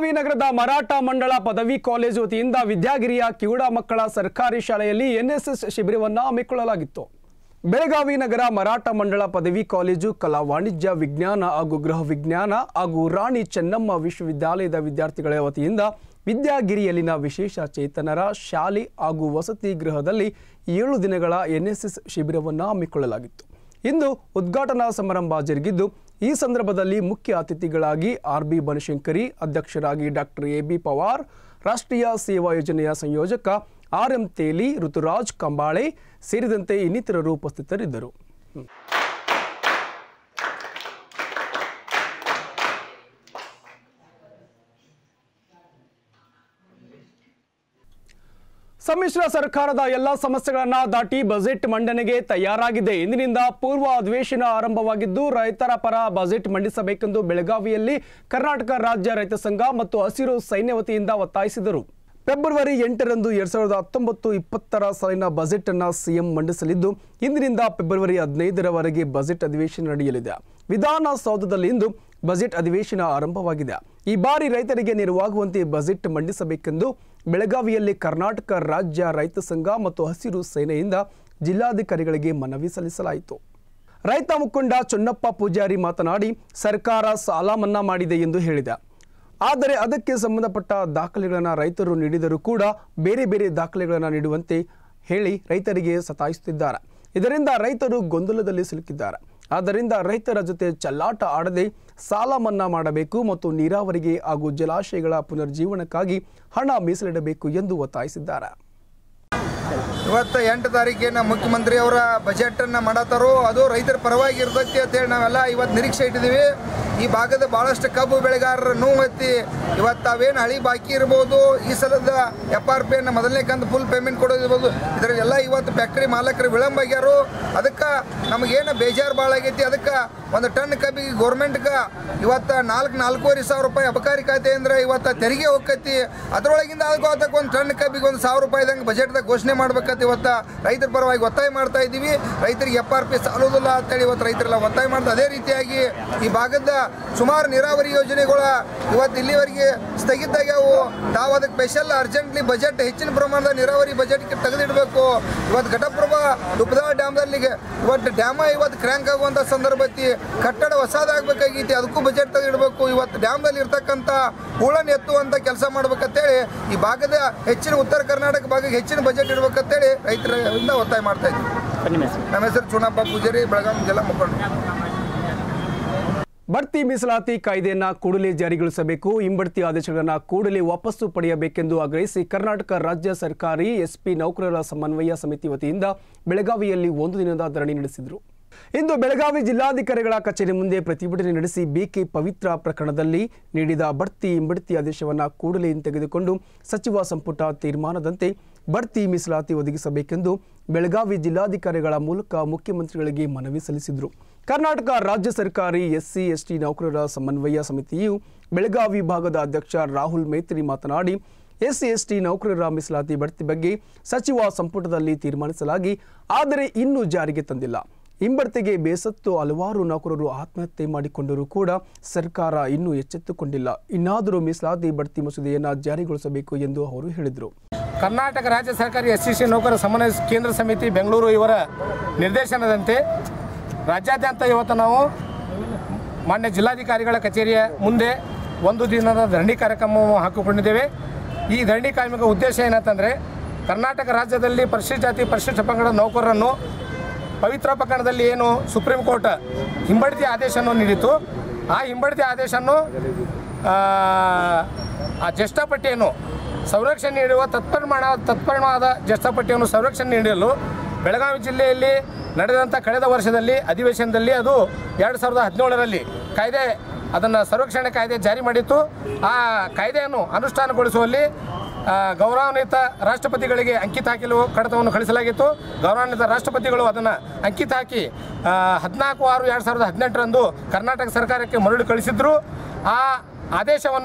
ಬೆಳಗಾವಿ ನಗರದ ಮರಾಠ ಮಂಡಳ ಪದವಿ ಕಾಲೇಜು ವತಿಯಿಂದ ವಿದ್ಯಾಗಿರಿಯ ಕಿವುಡ ಮಕ್ಕಳ ಸರ್ಕಾರಿ ಶಾಲೆಯಲ್ಲಿ ಎನ್ಎಸ್ಎಸ್ ಶಿಬಿರವನ್ನು ಹಮ್ಮಿಕೊಳ್ಳಲಾಗಿತ್ತು ಬೆಳಗಾವಿ ನಗರ ಮರಾಠ ಮಂಡಳ ಪದವಿ ಕಾಲೇಜು ಕಲಾ ವಾಣಿಜ್ಯ ವಿಜ್ಞಾನ ಹಾಗೂ ಗೃಹ ವಿಜ್ಞಾನ ಹಾಗೂ ರಾಣಿ ಚೆನ್ನಮ್ಮ ವಿಶ್ವವಿದ್ಯಾಲಯದ ವಿದ್ಯಾರ್ಥಿಗಳ ವತಿಯಿಂದ ವಿದ್ಯಾಗಿರಿಯಲ್ಲಿನ ವಿಶೇಷ ಚೇತನರ ಶಾಲೆ ಹಾಗೂ ವಸತಿ ಗೃಹದಲ್ಲಿ ಏಳು ದಿನಗಳ ಎನ್ಎಸ್ಎಸ್ ಶಿಬಿರವನ್ನು ಹಮ್ಮಿಕೊಳ್ಳಲಾಗಿತ್ತು ಇಂದು ಉದ್ಘಾಟನಾ ಸಮಾರಂಭ ಜರುಗಿದ್ದು ಈ ಸಂದರ್ಭದಲ್ಲಿ ಮುಖ್ಯ ಅತಿಥಿಗಳಾಗಿ ಆರ್ ಬಿ ಬನಶಂಕರಿ ಅಧ್ಯಕ್ಷರಾಗಿ ಡಾಕ್ಟರ್ ಎ ಬಿ ಪವಾರ್ ರಾಷ್ಟ್ರೀಯ ಸೇವಾ ಯೋಜನೆಯ ಸಂಯೋಜಕ ಆರ್ ಎಂ ತೇಲಿ ಋತುರಾಜ್ ಕಂಬಾಳೆ ಸೇರಿದಂತೆ ಇನ್ನಿತರರು ಉಪಸ್ಥಿತರಿದ್ದರು ಸಮ್ಮಿಶ್ರ ಸರ್ಕಾರದ ಎಲ್ಲ ಸಮಸ್ಯೆಗಳನ್ನ ದಾಟಿ ಬಜೆಟ್ ಮಂಡನೆಗೆ ತಯಾರಾಗಿದೆ ಇಂದಿನಿಂದ ಪೂರ್ವ ಅಧಿವೇಶನ ಆರಂಭವಾಗಿದ್ದು ರೈತರ ಪರ ಬಜೆಟ್ ಮಂಡಿಸಬೇಕೆಂದು ಬೆಳಗಾವಿಯಲ್ಲಿ ಕರ್ನಾಟಕ ರಾಜ್ಯ ರೈತ ಸಂಘ ಮತ್ತು ಹಸಿರು ಸೈನ್ಯ ವತಿಯಿಂದ ಒತ್ತಾಯಿಸಿದರು ಫೆಬ್ರವರಿ ಎಂಟರಂದು ಎರಡ್ ಸಾವಿರದ ಹತ್ತೊಂಬತ್ತು ಇಪ್ಪತ್ತರ ಸಾಲಿನ ಬಜೆಟ್ ಅನ್ನ ಸಿಎಂ ಮಂಡಿಸಲಿದ್ದು ಇಂದಿನಿಂದ ಫೆಬ್ರವರಿ ಹದಿನೈದರವರೆಗೆ ಬಜೆಟ್ ಅಧಿವೇಶನ ನಡೆಯಲಿದೆ ವಿಧಾನಸೌಧದಲ್ಲಿ ಇಂದು ಬಜೆಟ್ ಅಧಿವೇಶನ ಆರಂಭವಾಗಿದೆ ಈ ಬಾರಿ ರೈತರಿಗೆ ನೆರವಾಗುವಂತೆ ಬಜೆಟ್ ಮಂಡಿಸಬೇಕೆಂದು ಬೆಳಗಾವಿಯಲ್ಲಿ ಕರ್ನಾಟಕ ರಾಜ್ಯ ರೈತ ಸಂಘ ಮತ್ತು ಹಸಿರು ಸೇನೆಯಿಂದ ಜಿಲ್ಲಾಧಿಕಾರಿಗಳಿಗೆ ಮನವಿ ಸಲ್ಲಿಸಲಾಯಿತು ರೈತ ಮುಖಂಡ ಚೊನ್ನಪ್ಪ ಪೂಜಾರಿ ಮಾತನಾಡಿ ಸರ್ಕಾರ ಸಾಲ ಮನ್ನಾ ಮಾಡಿದೆ ಎಂದು ಹೇಳಿದೆ ಆದರೆ ಅದಕ್ಕೆ ಸಂಬಂಧಪಟ್ಟ ದಾಖಲೆಗಳನ್ನು ರೈತರು ನೀಡಿದರೂ ಕೂಡ ಬೇರೆ ಬೇರೆ ದಾಖಲೆಗಳನ್ನು ನೀಡುವಂತೆ ಹೇಳಿ ರೈತರಿಗೆ ಸತಾಯಿಸುತ್ತಿದ್ದಾರೆ ಇದರಿಂದ ರೈತರು ಗೊಂದಲದಲ್ಲಿ ಸಿಲುಕಿದ್ದಾರೆ ಆದ್ದರಿಂದ ರೈತರ ಜೊತೆ ಚೆಲ್ಲಾಟ ಆಡದೆ ಸಾಲ ಮನ್ನಾ ಮಾಡಬೇಕು ಮತ್ತು ನೀರಾವರಿಗೆ ಹಾಗೂ ಜಲಾಶಯಗಳ ಪುನರ್ಜೀವನಕ್ಕಾಗಿ ಹಣ ಮೀಸಲಿಡಬೇಕು ಎಂದು ಒತ್ತಾಯಿಸಿದ್ದಾರೆ ಇವತ್ತು ಎಂಟು ತಾರೀಕಿನ ಮುಖ್ಯಮಂತ್ರಿ ಅವರ ಬಜೆಟನ್ನು ಮಾಡತ್ತಾರೋ ಅದು ರೈತರ ಪರವಾಗಿ ಇರ್ತೈತಿ ಅಂತೇಳಿ ನಾವೆಲ್ಲ ಇವತ್ತು ನಿರೀಕ್ಷೆ ಇಟ್ಟಿದ್ದೀವಿ ಈ ಭಾಗದ ಭಾಳಷ್ಟು ಕಬ್ಬು ಬೆಳೆಗಾರರ ನೋವು ಎತ್ತಿ ಇವತ್ತು ಅವೇನು ಹಳಿ ಬಾಕಿ ಇರ್ಬೋದು ಈ ಸಲದ ಎಫ್ ಆರ್ ಪಿಯನ್ನು ಮೊದಲನೇ ಕಂತು ಫುಲ್ ಪೇಮೆಂಟ್ ಕೊಡೋದಿರ್ಬೋದು ಇದರಲ್ಲೆಲ್ಲ ಇವತ್ತು ಫ್ಯಾಕ್ಟ್ರಿ ಮಾಲಕರು ವಿಳಂಬ ಆಗ್ಯಾರು ಅದಕ್ಕೆ ನಮಗೇನು ಬೇಜಾರು ಭಾಳ ಆಗೈತಿ ಅದಕ್ಕೆ ಒಂದು ಟನ್ ಕಬ್ಬಿಗೆ ಗೌರ್ಮೆಂಟ್ಗೆ ಇವತ್ತು ನಾಲ್ಕು ನಾಲ್ಕೂವರೆ ಸಾವಿರ ರೂಪಾಯಿ ಅಬಕಾರಿ ಖಾತೆ ಅಂದ್ರೆ ಇವತ್ತು ತೆರಿಗೆ ಹೋಗ್ತೈತಿ ಅದರೊಳಗಿಂದ ಅದಕ್ಕೆ ಅದಕ್ಕೆ ಒಂದು ಟನ್ ಕಬ್ಬಿಗೆ ಒಂದು ಸಾವಿರ ರೂಪಾಯಿದಂಗೆ ಬಜೆಟ್ದಾಗ ಘೋಷಣೆ ಮಾಡ್ಬೇಕಂತ ಇವತ್ತು ರೈತರ ಪರವಾಗಿ ಒತ್ತಾಯ ಮಾಡ್ತಾ ಇದ್ದೀವಿ ರೈತರಿಗೆ ಎಫ್ ಆರ್ ಪಿ ಸಾಲೋದಿಲ್ಲ ಅಂತೇಳಿ ಇವತ್ತು ರೈತರೆಲ್ಲ ಒತ್ತಾಯ ಮಾಡ್ತಾ ಅದೇ ರೀತಿಯಾಗಿ ಈ ಭಾಗದ ಸುಮಾರು ನೀರಾವರಿ ಯೋಜನೆಗಳ ಇವತ್ತು ಇಲ್ಲಿವರೆಗೆ ಸ್ಥಗಿತ ಆಗ್ಯಾವು ತಾವು ಅದಕ್ಕೆ ಸ್ಪೆಷಲ್ ಅರ್ಜೆಂಟ್ಲಿ ಬಜೆಟ್ ಹೆಚ್ಚಿನ ಪ್ರಮಾಣದ ನೀರಾವರಿ ಬಜೆಟ್ಗೆ ತೆಗೆದಿಡಬೇಕು ಇವತ್ತು ಘಟಪ್ರಭಾ ದುಪ್ಪದಾಳ ಡ್ಯಾಮ್ದಲ್ಲಿ ಇವತ್ತು ಡ್ಯಾಮ ಇವತ್ತು ಕ್ರ್ಯಾಂಕ್ ಆಗುವಂಥ ಸಂದರ್ಭ ಐತಿ ಕಟ್ಟಡ ಹೊಸದಾಗಬೇಕಾಗೈತಿ ಅದಕ್ಕೂ ಬಜೆಟ್ ತೆಗೆದಿಡಬೇಕು ಇವತ್ತು ಡ್ಯಾಮ್ದಲ್ಲಿ ಇರ್ತಕ್ಕಂಥ ಹೂಳನ್ನು ಎತ್ತುವಂಥ ಕೆಲಸ ಮಾಡ್ಬೇಕಂತೇಳಿ ಈ ಭಾಗದ ಹೆಚ್ಚಿನ ಉತ್ತರ ಕರ್ನಾಟಕ ಭಾಗಕ್ಕೆ ಹೆಚ್ಚಿನ ಬಜೆಟ್ ಇಡಬೇಕಂತೇಳಿ ರೈತರಿಂದ ಒತ್ತಾಯ ಮಾಡ್ತಾ ಇದ್ದೀವಿ ನಮ್ಮ ಹೆಸರು ಚುನಪ್ಪ ಪೂಜಾರಿ ಬೆಳಗಾವಿ ಜಿಲ್ಲಾ ಮುಖಂಡ ಬಡ್ತಿ ಮೀಸಲಾತಿ ಕಾಯ್ದೆಯನ್ನ ಕೂಡಲೇ ಜಾರಿಗೊಳಿಸಬೇಕು ಹಿಂಬಡ್ತಿ ಆದೇಶಗಳನ್ನು ಕೂಡಲೇ ವಾಪಸ್ಸು ಪಡೆಯಬೇಕೆಂದು ಆಗ್ರಹಿಸಿ ಕರ್ನಾಟಕ ರಾಜ್ಯ ಸರ್ಕಾರಿ ಎಸ್ಪಿ ನೌಕರರ ಸಮನ್ವಯ ಸಮಿತಿ ವತಿಯಿಂದ ಬೆಳಗಾವಿಯಲ್ಲಿ ಒಂದು ದಿನದ ಧರಣಿ ನಡೆಸಿದರು ಇಂದು ಬೆಳಗಾವಿ ಜಿಲ್ಲಾಧಿಕಾರಿಗಳ ಕಚೇರಿ ಮುಂದೆ ಪ್ರತಿಭಟನೆ ನಡೆಸಿ ಬಿಕೆ ಪವಿತ್ರ ಪ್ರಕರಣದಲ್ಲಿ ನೀಡಿದ ಬಡ್ತಿ ಹಿಂಬಡ್ತಿ ಆದೇಶವನ್ನು ಕೂಡಲೇ ಹಿಂತೆಗೆದುಕೊಂಡು ಸಚಿವ ಸಂಪುಟ ತೀರ್ಮಾನದಂತೆ ಬಡ್ತಿ ಮೀಸಲಾತಿ ಒದಗಿಸಬೇಕೆಂದು ಬೆಳಗಾವಿ ಜಿಲ್ಲಾಧಿಕಾರಿಗಳ ಮೂಲಕ ಮುಖ್ಯಮಂತ್ರಿಗಳಿಗೆ ಮನವಿ ಸಲ್ಲಿಸಿದರು ಕರ್ನಾಟಕ ರಾಜ್ಯ ಸರ್ಕಾರಿ ಎಸ್ಸಿ ಎಸ್ಟಿ ನೌಕರರ ಸಮನ್ವಯ ಸಮಿತಿಯು ಬೆಳಗಾವಿ ಭಾಗದ ಅಧ್ಯಕ್ಷ ರಾಹುಲ್ ಮೇತ್ರಿ ಮಾತನಾಡಿ ಎಸ್ಸಿ ಎಸ್ಟಿ ನೌಕರರ ಮೀಸಲಾತಿ ಬಡ್ತಿ ಬಗ್ಗೆ ಸಚಿವ ಸಂಪುಟದಲ್ಲಿ ತೀರ್ಮಾನಿಸಲಾಗಿ ಆದರೆ ಇನ್ನೂ ಜಾರಿಗೆ ತಂದಿಲ್ಲ ಹಿಂಬಡ್ತಿಗೆ ಬೇಸತ್ತು ಹಲವಾರು ನೌಕರರು ಆತ್ಮಹತ್ಯೆ ಮಾಡಿಕೊಂಡರೂ ಕೂಡ ಸರ್ಕಾರ ಇನ್ನೂ ಎಚ್ಚೆತ್ತುಕೊಂಡಿಲ್ಲ ಇನ್ನಾದರೂ ಮೀಸಲಾತಿ ಬಡ್ತಿ ಮಸೂದೆಯನ್ನು ಜಾರಿಗೊಳಿಸಬೇಕು ಎಂದು ಅವರು ಹೇಳಿದರು ಕರ್ನಾಟಕ ರಾಜ್ಯ ಸರ್ಕಾರಿ ಎಸ್ ಸಿ ಸಿ ನೌಕರ ಸಮನ್ವಯ ಕೇಂದ್ರ ಸಮಿತಿ ಬೆಂಗಳೂರು ಇವರ ನಿರ್ದೇಶನದಂತೆ ರಾಜ್ಯಾದ್ಯಂತ ಇವತ್ತು ನಾವು ಮಾನ್ಯ ಜಿಲ್ಲಾಧಿಕಾರಿಗಳ ಕಚೇರಿಯ ಮುಂದೆ ಒಂದು ದಿನದ ಧರಣಿ ಕಾರ್ಯಕ್ರಮವನ್ನು ಹಾಕಿಕೊಂಡಿದ್ದೇವೆ ಈ ಧರಣಿ ಕಾರ್ಯಕ್ರಮದ ಉದ್ದೇಶ ಏನಂತಂದರೆ ಕರ್ನಾಟಕ ರಾಜ್ಯದಲ್ಲಿ ಪರಿಶಿಷ್ಟ ಜಾತಿ ಪರಿಶಿಷ್ಟ ಪಂಗಡ ನೌಕರರನ್ನು ಪವಿತ್ರ ಪ್ರಕರಣದಲ್ಲಿ ಏನು ಸುಪ್ರೀಂ ಕೋರ್ಟ್ ಹಿಂಬಡ್ತಿ ಆದೇಶವನ್ನು ನೀಡಿತು ಆ ಹಿಂಬಡ್ತಿ ಆದೇಶವನ್ನು ಆ, ಆ ಜ್ಯೇಷ್ಠಪಟ್ಟಿಯನ್ನು ಸಂರಕ್ಷಣೆ ನೀಡುವ ತತ್ಪರಿಮಾಣ ತತ್ಪರಿಣವಾದ ಜ್ಯೇಷ್ಠಪಟ್ಟಿಯನ್ನು ಸಂರಕ್ಷಣೆ ನೀಡಲು ಬೆಳಗಾವಿ ಜಿಲ್ಲೆಯಲ್ಲಿ ನಡೆದಂಥ ಕಳೆದ ವರ್ಷದಲ್ಲಿ ಅಧಿವೇಶನದಲ್ಲಿ ಅದು ಎರಡು ಸಾವಿರದ ಹದಿನೇಳರಲ್ಲಿ ಕಾಯ್ದೆ ಅದನ್ನು ಸಂರಕ್ಷಣೆ ಕಾಯ್ದೆ ಜಾರಿ ಮಾಡಿತ್ತು ಆ ಕಾಯ್ದೆಯನ್ನು ಅನುಷ್ಠಾನಗೊಳಿಸುವಲ್ಲಿ ಆ, ಗೌರವಾನ್ವಿತ ರಾಷ್ಟ್ರಪತಿಗಳಿಗೆ ಅಂಕಿತ ಹಾಕಲು ಕಡತವನ್ನು ಕಳಿಸಲಾಗಿತ್ತು ಗೌರವಾನ್ವಿತ ರಾಷ್ಟ್ರಪತಿಗಳು ಅದನ್ನು ಅಂಕಿತ ಹಾಕಿ ಹದಿನಾಲ್ಕು ಆರು ಎರಡು ಸಾವಿರದ ಹದಿನೆಂಟರಂದು ಕರ್ನಾಟಕ ಸರ್ಕಾರಕ್ಕೆ ಮರಳಿ ಕಳಿಸಿದ್ರು ಆ ಆದೇಶವನ್ನು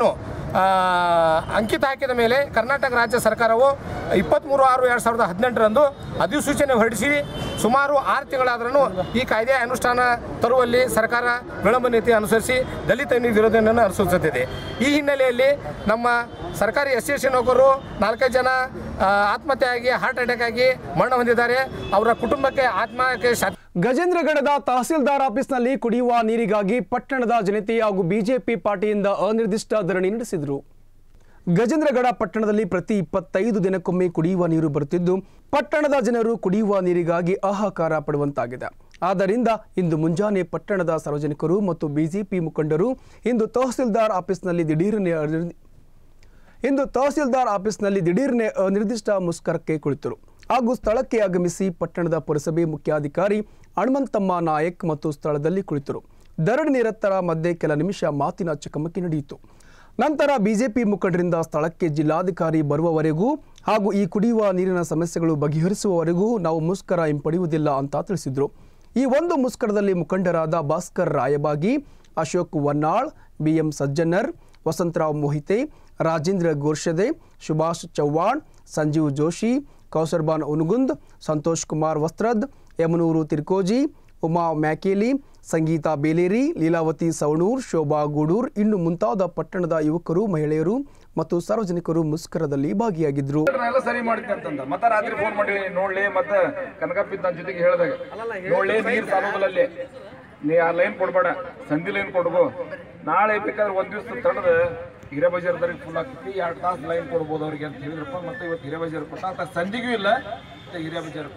ಆ, ಅಂಕಿತ ಹಾಕಿದ ಮೇಲೆ ಕರ್ನಾಟಕ ರಾಜ್ಯ ಸರ್ಕಾರವು ಇಪ್ಪತ್ತ್ಮೂರು ಆರು ಎರಡು ಸಾವಿರದ ಹದಿನೆಂಟರಂದು ಅಧಿಸೂಚನೆ ಹೊರಡಿಸಿ ಸುಮಾರು ಆರು ತಿಂಗಳಾದ್ರೂ ಈ ಕಾಯ್ದೆ ಅನುಷ್ಠಾನ ತರುವಲ್ಲಿ ಸರ್ಕಾರ ವಿಳಂಬ ನೀತಿ ಅನುಸರಿಸಿ ದಲಿತ ವಿರೋಧವನ್ನು ಅನುಸರಿಸುತ್ತಿದೆ ಈ ಹಿನ್ನೆಲೆಯಲ್ಲಿ ನಮ್ಮ ಸರ್ಕಾರಿ ಎಸ್ ಸಿ ನೌಕರರು ನಾಲ್ಕೈದು ಜನ ಆ, ಆತ್ಮಹತ್ಯೆಯಾಗಿ ಹಾರ್ಟ್ ಅಟ್ಯಾಕ್ ಆಗಿ ಮರಣ ಹೊಂದಿದ್ದಾರೆ ಅವರ ಕುಟುಂಬಕ್ಕೆ ಆತ್ಮಹತ್ಯೆ ಶಾ ಗಜೇಂದ್ರಗಡದ ತಹಸೀಲ್ದಾರ್ ಆಫೀಸ್ನಲ್ಲಿ ಕುಡಿಯುವ ನೀರಿಗಾಗಿ ಪಟ್ಟಣದ ಜನತೆ ಹಾಗೂ ಬಿಜೆಪಿ ಪಾರ್ಟಿಯಿಂದ ಅನಿರ್ದಿಷ್ಟ ಧರಣಿ ನಡೆಸಿದರು ಗಜೇಂದ್ರಗಡ ಪಟ್ಟಣದಲ್ಲಿ ಪ್ರತಿ ಇಪ್ಪತ್ತೈದು ದಿನಕ್ಕೊಮ್ಮೆ ಕುಡಿಯುವ ನೀರು ಬರುತ್ತಿದ್ದು ಪಟ್ಟಣದ ಜನರು ಕುಡಿಯುವ ನೀರಿಗಾಗಿ ಹಾಹಾಕಾರ ಪಡುವಂತಾಗಿದೆ ಆದ್ದರಿಂದ ಇಂದು ಮುಂಜಾನೆ ಪಟ್ಟಣದ ಸಾರ್ವಜನಿಕರು ಮತ್ತು ಬಿಜೆಪಿ ಮುಖಂಡರು ಇಂದು ತಹಸೀಲ್ದಾರ್ ಆಫೀಸ್ನಲ್ಲಿ ದಿಢೀರನೆ ಅನಿರ್ದಿ- ಇಂದು ತಹಸೀಲ್ದಾರ್ ಆಫೀಸ್ನಲ್ಲಿ ದಿಢೀರ್ನೆ ಅನಿರ್ದಿಷ್ಟ ಮುಷ್ಕರಕ್ಕೆ ಕುಳಿತರು ಹಾಗೂ ಸ್ಥಳಕ್ಕೆ ಆಗಮಿಸಿ ಪಟ್ಟಣದ ಪುರಸಭೆ ಮುಖ್ಯಾಧಿಕಾರಿ ಹನುಮಂತಮ್ಮ ನಾಯಕ್ ಮತ್ತು ಸ್ಥಳದಲ್ಲಿ ಕುಳಿತರು ಧರಣಿ ನಿರತರ ಮಧ್ಯೆ ಕೆಲ ನಿಮಿಷ ಮಾತಿನ ಚಕಮಕಿ ನಡೆಯಿತು ನಂತರ ಬಿಜೆಪಿ ಮುಖಂಡರಿಂದ ಸ್ಥಳಕ್ಕೆ ಜಿಲ್ಲಾಧಿಕಾರಿ ಬರುವವರೆಗೂ ಹಾಗೂ ಈ ಕುಡಿಯುವ ನೀರಿನ ಸಮಸ್ಯೆಗಳು ಬಗೆಹರಿಸುವವರೆಗೂ ನಾವು ಮುಷ್ಕರ ಹಿಂಪಡೆಯುವುದಿಲ್ಲ ಅಂತ ತಿಳಿಸಿದರು ಈ ಒಂದು ಮುಷ್ಕರದಲ್ಲಿ ಮುಖಂಡರಾದ ಭಾಸ್ಕರ್ ರಾಯಬಾಗಿ ಅಶೋಕ್ ವನ್ನಾಳ್ ಬಿಎಂ ಸಜ್ಜನರ್ ವಸಂತರಾವ್ ಮೊಹಿತೆ ರಾಜೇಂದ್ರ ಗೋರ್ಷದೆ ಸುಭಾಷ್ ಚವ್ಹಾಣ್ ಸಂಜೀವ್ ಜೋಶಿ ಕೌಸರ್ಬಾನ್ ಉನುಗುಂದ್ ಸಂತೋಷ್ ಕುಮಾರ್ ವಸ್ತ್ರದ್ ಯಮನೂರು ತಿರ್ಕೋಜಿ ಉಮಾ ಮ್ಯಾಕೇಲಿ ಸಂಗೀತಾ ಬೇಲೇರಿ ಲೀಲಾವತಿ ಸವಣೂರ್ ಶೋಭಾ ಗೂಡೂರ್ ಇನ್ನು ಮುಂತಾದ ಪಟ್ಟಣದ ಯುವಕರು ಮಹಿಳೆಯರು ಮತ್ತು ಸಾರ್ವಜನಿಕರು ಮುಷ್ಕರದಲ್ಲಿ ಭಾಗಿಯಾಗಿದ್ದರು ಎಲ್ಲ ಸರಿ ಮಾಡ್ತೀನಿ ಅಂತಂದ ಮತ್ತ ರಾತ್ರಿ ಫೋನ್ ಮಾಡಿ ನೋಡ್ಲಿ ಮತ್ತ ಕನಕಪ್ಪಿದ್ದ ನನ್ನ ಜೊತೆಗೆ ಹೇಳ್ದಾಗ ನೋಡ್ಲಿ ನೀರ್ ಸಾಲೋದಲ್ಲಲ್ಲಿ ನೀ ಆ ಲೈನ್ ಕೊಡ್ಬೇಡ ಸಂಧಿ ಲೈನ್ ಕೊಡ್ಬೋ ನಾಳೆ ಬೇಕಾದ್ರೆ ಒಂದ್ ದಿವಸ ತಡದ ಹಿರೇಬಜಾರ್ದವ್ರಿಗೆ ಫುಲ್ ಆಗ್ತೈತಿ ಎರಡು ತಾಸು ಲೈನ್ ಕೊಡ್ಬೋದು ಅವ್ರಿಗೆ ಅಂತ ಹೇಳಿದ್ರಪ್ಪ ಮತ್ತೆ ಇವತ್ತು ಹಿರೇಬಜಾರ್ ಕೊಟ್ಟ ಅಂತ ಸಂಧಿಗೂ ಇಲ್ಲ ಮತ್ತೆ ಹಿರೇಬಜಾರ್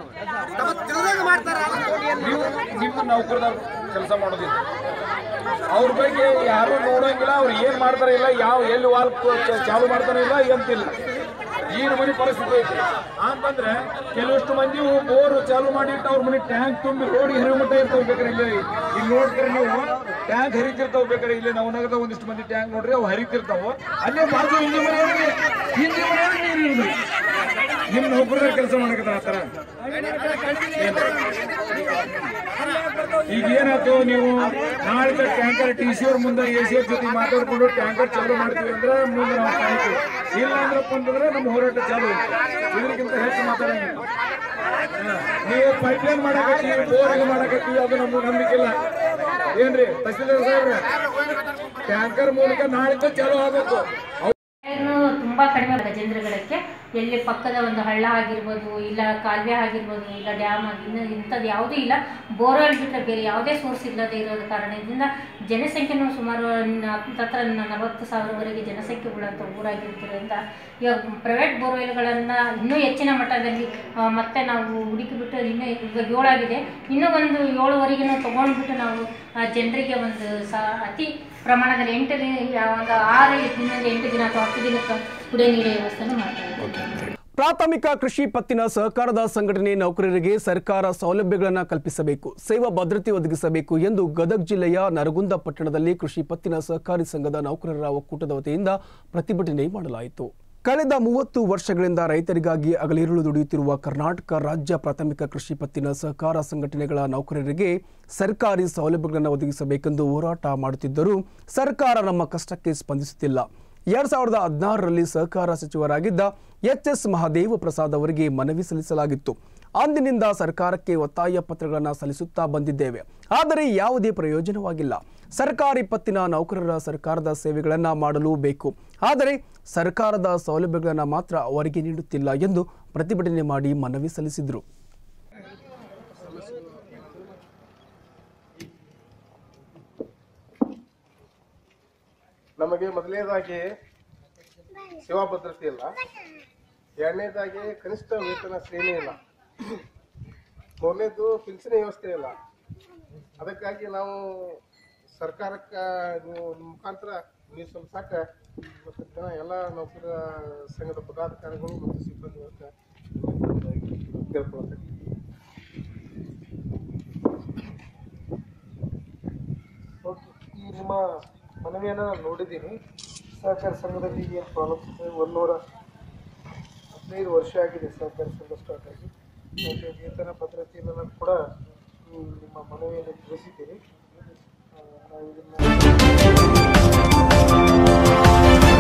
ನೀವು ನಿಮ್ಮ ನೌಕರದವ್ರು ಕೆಲಸ ಮಾಡೋದಿಲ್ಲ ಅವ್ರ ಬಗ್ಗೆ ಯಾರು ನೋಡಂಗಿಲ್ಲ ಅವ್ರು ಏನ್ ಮಾಡ್ತಾರ ಇಲ್ಲ ಯಾವ ಎಲ್ಲಿ ವಾಲ್ ಚಾಲು ಮಾಡ್ತಾರ ಇಲ್ಲ ಎಂತಿಲ್ಲ ಈ ಮನೆ ಪರಿಸ್ಥಿತಿ ಐತಿ ಅಂತಂದ್ರೆ ಕೆಲವಷ್ಟು ಮಂದಿ ಬೋರ್ ಚಾಲು ಮಾಡಿಟ್ಟು ಅವ್ರ ಮನೆ ಟ್ಯಾಂಕ್ ತುಂಬಿ ರೋಡಿಗೆ ಹರಿವು ಮಟ್ಟ ಇರ್ತಾವ ಬೇಕಾರೆ ಇಲ್ಲಿ ಇಲ್ಲಿ ನೋಡ್ತೀರಿ ನೀವು ಟ್ಯಾಂಕ್ ಹರಿತಿರ್ತಾವ ಬೇಕಾರೆ ಇಲ್ಲಿ ನಾವು ನಗರದ ಒಂದಿಷ್ಟು ಮಂದಿ ಟ್ಯಾಂಕ್ ನೋಡ್ರಿ ಅವು ಹರಿತಿರ್ತಾವ ಅಲ್ಲೇ ಬಾಜು ಹಿಂದಿ ಮನೆ ಹಿಂದಿ ಮನೆ ನೀರು ಇರ್ಬೇಕು ನಿಮ್ ನೌಕರರ ಕೆಲಸ ಮಾಡಕತ್ತಾರ ಆತರ ಈಗ ಏನಾಯ್ತು ನೀವು ನಾಳೆ ಟ್ಯಾಂಕರ್ ಟಿ ಸಿ ಅವ್ರ ಮುಂದೆ ಎ ಸಿ ಅವ್ರ ಜೊತೆ ಮಾತಾಡ್ಕೊಂಡು ಟ್ಯಾಂಕರ್ ಚಾಲು ಮಾಡ್ತೀವಿ ಅಂದ್ರೆ ಮುಂದೆ ನಾವು ಕಾಯ್ತೀವಿ ಇಲ್ಲ ಅಂದ್ರಪ್ಪ ಅಂತಂದ್ರೆ ನಮ್ಮ ಹೋರಾಟ ಚಾಲು ಇದಕ್ಕಿಂತ ಹೆಚ್ಚು ಮಾತಾಡಂಗಿಲ್ಲ ಹಾ. ನೀವು ಪೈಪ್ಲೈನ್ ಮಾಡಕತ್ತೀವಿ ಬೋರಿಂಗ್ ಮಾಡಕತ್ತೀವಿ ಅದು ನಮ್ಗೆ ನಂಬಿಕೆ ಇಲ್ಲ ಏನ್ರಿ ತಹಸೀಲ್ದಾರ್ ಸಾಹೇಬ್ರೆ ಟ್ಯಾಂಕರ್ ಮೂಲಕ ನಾಳಿಂದ ಚಾಲು ಆಗಬೇಕು ನೀರು ತುಂಬಾ ಕಡಿಮೆ ಗಜೇಂದ್ರಗಡಕ್ಕೆ ಎಲ್ಲಿ ಪಕ್ಕದ ಒಂದು ಹಳ್ಳ ಆಗಿರ್ಬೋದು ಇಲ್ಲ ಕಾಲುವೆ ಆಗಿರ್ಬೋದು ಇಲ್ಲ ಡ್ಯಾಮ್ ಆಗಿ ಇನ್ನು ಇಂಥದ್ದು ಯಾವುದೂ ಇಲ್ಲ ಬೋರ್ವೆಲ್ ಬಿಟ್ಟರೆ ಬೇರೆ ಯಾವುದೇ ಸೋರ್ಸ್ ಇಲ್ಲದೆ ಇರೋದ ಕಾರಣದಿಂದ ಜನಸಂಖ್ಯೆನೂ ಸುಮಾರು ನ- ಹತ್ತತ್ರ ನಲವತ್ತು ಸಾವಿರವರೆಗೆ ಜನಸಂಖ್ಯೆ ಉಳ್ಳಂಥ ಊರಾಗಿರೋದ್ರಿಂದ ಇವಾಗ ಪ್ರೈವೇಟ್ ಬೋರ್ವೆಲ್ಗಳನ್ನು ಇನ್ನೂ ಹೆಚ್ಚಿನ ಮಟ್ಟದಲ್ಲಿ ಆ, ಮತ್ತೆ ನಾವು ಹುಡುಕಿ ಬಿಟ್ಟು ಇನ್ನೂ ಇವಾಗ ಏಳಾಗಿದೆ ಇನ್ನೂ ಒಂದು ಏಳುವರೆಗೆ ನಾವು ತೊಗೊಂಡ್ಬಿಟ್ಟು ನಾವು ಆ, ಜನರಿಗೆ ಒಂದು ಸಾ ಅತಿ ಪ್ರಮಾಣದಲ್ಲಿ ಎಂಟು ದಿನ ಒಂದು ಆರು ಇನ್ನೊಂದು ಎಂಟು ದಿನ ಅಥವಾ ಹತ್ತು ದಿನಕ್ಕೆ ಕುಡಿಯೋ ನೀರಿನ ವ್ಯವಸ್ಥೆನೂ ಮಾಡ್ತಾ ಇದ್ದೀವಿ ಪ್ರಾಥಮಿಕ ಕೃಷಿ ಪತ್ತಿನ ಸಹಕಾರದ ಸಂಘಟನೆ ನೌಕರರಿಗೆ ಸರ್ಕಾರ ಸೌಲಭ್ಯಗಳನ್ನು ಕಲ್ಪಿಸಬೇಕು ಸೇವಾ ಭದ್ರತೆ ಒದಗಿಸಬೇಕು ಎಂದು ಗದಗ ಜಿಲ್ಲೆಯ ನರಗುಂದ ಪಟ್ಟಣದಲ್ಲಿ ಕೃಷಿ ಪತ್ತಿನ ಸಹಕಾರಿ ಸಂಘದ ನೌಕರರ ಒಕ್ಕೂಟದ ವತಿಯಿಂದ ಪ್ರತಿಭಟನೆ ಮಾಡಲಾಯಿತು ಕಳೆದ ಮೂವತ್ತು ವರ್ಷಗಳಿಂದ ರೈತರಿಗಾಗಿ ಹಗಲಿರುಳು ದುಡಿಯುತ್ತಿರುವ ಕರ್ನಾಟಕ ರಾಜ್ಯ ಪ್ರಾಥಮಿಕ ಕೃಷಿ ಪತ್ತಿನ ಸಹಕಾರ ಸಂಘಟನೆಗಳ ನೌಕರರಿಗೆ ಸರ್ಕಾರಿ ಸೌಲಭ್ಯಗಳನ್ನು ಒದಗಿಸಬೇಕೆಂದು ಹೋರಾಟ ಮಾಡುತ್ತಿದ್ದರೂ ಸರ್ಕಾರ ನಮ್ಮ ಕಷ್ಟಕ್ಕೆ ಸ್ಪಂದಿಸುತ್ತಿಲ್ಲ ಎರಡ್ ಸಾವಿರದ ಹದಿನಾರರಲ್ಲಿ ಸಹಕಾರ ಸಚಿವರಾಗಿದ್ದ ಎಚ್ ಎಸ್ ಮಹಾದೇವ ಪ್ರಸಾದ್ ಅವರಿಗೆ ಮನವಿ ಸಲ್ಲಿಸಲಾಗಿತ್ತು ಅಂದಿನಿಂದ ಸರ್ಕಾರಕ್ಕೆ ಒತ್ತಾಯ ಪತ್ರಗಳನ್ನು ಸಲ್ಲಿಸುತ್ತಾ ಬಂದಿದ್ದೇವೆ ಆದರೆ ಯಾವುದೇ ಪ್ರಯೋಜನವಾಗಿಲ್ಲ ಸರ್ಕಾರಿ ಪತ್ತಿನ ನೌಕರರ ಸರ್ಕಾರದ ಸೇವೆಗಳನ್ನು ಮಾಡಲು ಬೇಕು ಆದರೆ ಸರ್ಕಾರದ ಸೌಲಭ್ಯಗಳನ್ನು ಮಾತ್ರ ಅವರಿಗೆ ನೀಡುತ್ತಿಲ್ಲ ಎಂದು ಪ್ರತಿಭಟನೆ ಮಾಡಿ ಮನವಿ ಸಲ್ಲಿಸಿದರು ನಮಗೆ ಮೊದಲನೇದಾಗಿ ಸೇವಾ ಭದ್ರತೆ ಇಲ್ಲ ಎರಡನೇದಾಗಿ ಕನಿಷ್ಠ ವೇತನ ಶ್ರೇಣಿ ಇಲ್ಲ ಮೂರನೇದು ಪಿಂಚಣಿ ವ್ಯವಸ್ಥೆ ಇಲ್ಲ ಅದಕ್ಕಾಗಿ ನಾವು ಸರ್ಕಾರಕ್ಕೆ ನೀವು ನಿಮ್ಮ ಮುಖಾಂತರ ನೀವು ಸ್ವಲ್ಪ ಸಾಕ ಮತ್ತು ಜನ ಎಲ್ಲ ನೌಕರ ಸಂಘದ ಪದಾಧಿಕಾರಿಗಳು ಮತ್ತು ಸಿಬ್ಬಂದಿ ವರ್ಗ ಕೇಳ್ಕೊಳ್ತೇನೆ ಓಕೆ. ಈ ನಿಮ್ಮ ಮನವಿಯನ್ನು ನಾನು ನೋಡಿದ್ದೀನಿ ಸಹಕಾರ ಸಂಘದಲ್ಲಿ ಏನು ಪ್ರಾಬ್ಲಮ್ಸ್ ಇದೆ ಒಂದೂರ ಹದಿನೈದು ವರ್ಷ ಆಗಿದೆ ಸಹಕಾರ ಸಂಘ ಸ್ಟಾರ್ಟ್ ಆಗಿ ಮತ್ತು ವೇತನ ಭದ್ರತೆಯನ್ನು ಕೂಡ ಹ್ಮ್, ನಿಮ್ಮ ಮನವಿಯಲ್ಲಿ ತಿಳಿಸಿದ್ದೀರಿ ಆ, ನಾವು ಇದನ್ನು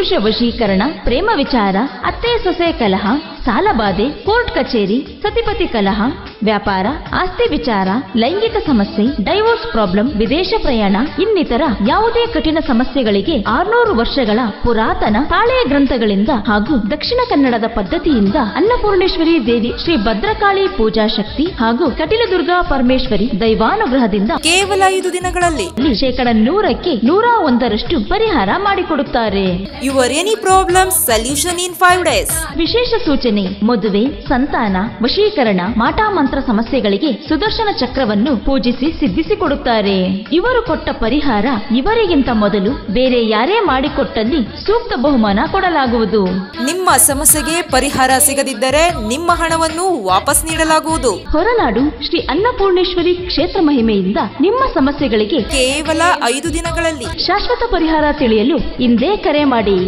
ಪುರುಷ ವಶೀಕರಣ ಪ್ರೇಮ ವಿಚಾರ ಅತ್ತೆ ಸೊಸೆ ಕಲಹ ಸಾಲಬಾಧೆ ಕೋರ್ಟ್ ಕಚೇರಿ ಸತಿಪತಿ ಕಲಹ ವ್ಯಾಪಾರ ಆಸ್ತಿ ವಿಚಾರ ಲೈಂಗಿಕ ಸಮಸ್ಯೆ ಡೈವೋರ್ಸ್ ಪ್ರಾಬ್ಲಮ್ ವಿದೇಶ ಪ್ರಯಾಣ ಇನ್ನಿತರ ಯಾವುದೇ ಕಠಿಣ ಸಮಸ್ಯೆಗಳಿಗೆ ಆರ್ನೂರು ವರ್ಷಗಳ ಪುರಾತನ ತಾಳೆಯ ಗ್ರಂಥಗಳಿಂದ ಹಾಗೂ ದಕ್ಷಿಣ ಕನ್ನಡದ ಪದ್ಧತಿಯಿಂದ ಅನ್ನಪೂರ್ಣೇಶ್ವರಿ ದೇವಿ ಶ್ರೀ ಭದ್ರಕಾಳಿ ಪೂಜಾ ಶಕ್ತಿ ಹಾಗೂ ಕಟಿಲದುರ್ಗಾ ಪರಮೇಶ್ವರಿ ದೈವಾನುಗ್ರಹದಿಂದ ಕೇವಲ ಐದು ದಿನಗಳಲ್ಲಿ ಇಲ್ಲಿ ಶೇಕಡ ನೂರಕ್ಕೆ ನೂರ ಒಂದರಷ್ಟು ಪರಿಹಾರ ಮಾಡಿಕೊಡುತ್ತಾರೆ your any problem solution in five days ವಿಶೇಷ ಸೂಚನೆ ಮದುವೆ ಸಂತಾನ ವಶೀಕರಣ ಮಾಟಾಮಂತ್ರ ಸಮಸ್ಯೆಗಳಿಗೆ ಸುದರ್ಶನ ಚಕ್ರವನ್ನು ಪೂಜಿಸಿ ಸಿದ್ಧಿಸಿಕೊಡುತ್ತಾರೆ ಇವರು ಕೊಟ್ಟ ಪರಿಹಾರ ಇವರಿಗಿಂತ ಮೊದಲು ಬೇರೆ ಯಾರೇ ಮಾಡಿಕೊಟ್ಟಲ್ಲಿ ಸೂಕ್ತ ಬಹುಮಾನ ಕೊಡಲಾಗುವುದು ನಿಮ್ಮ ಸಮಸ್ಯೆಗೆ ಪರಿಹಾರ ಸಿಗದಿದ್ದರೆ ನಿಮ್ಮ ಹಣವನ್ನು ವಾಪಸ್ ನೀಡಲಾಗುವುದು ಹೊರನಾಡು ಶ್ರೀ ಅನ್ನಪೂರ್ಣೇಶ್ವರಿ ಕ್ಷೇತ್ರ ಮಹಿಮೆಯಿಂದ ನಿಮ್ಮ ಸಮಸ್ಯೆಗಳಿಗೆ ಕೇವಲ ಐದು ದಿನಗಳಲ್ಲಿ ಶಾಶ್ವತ ಪರಿಹಾರ ತಿಳಿಯಲು ಇಂದೇ ಕರೆ ಮಾಡಿ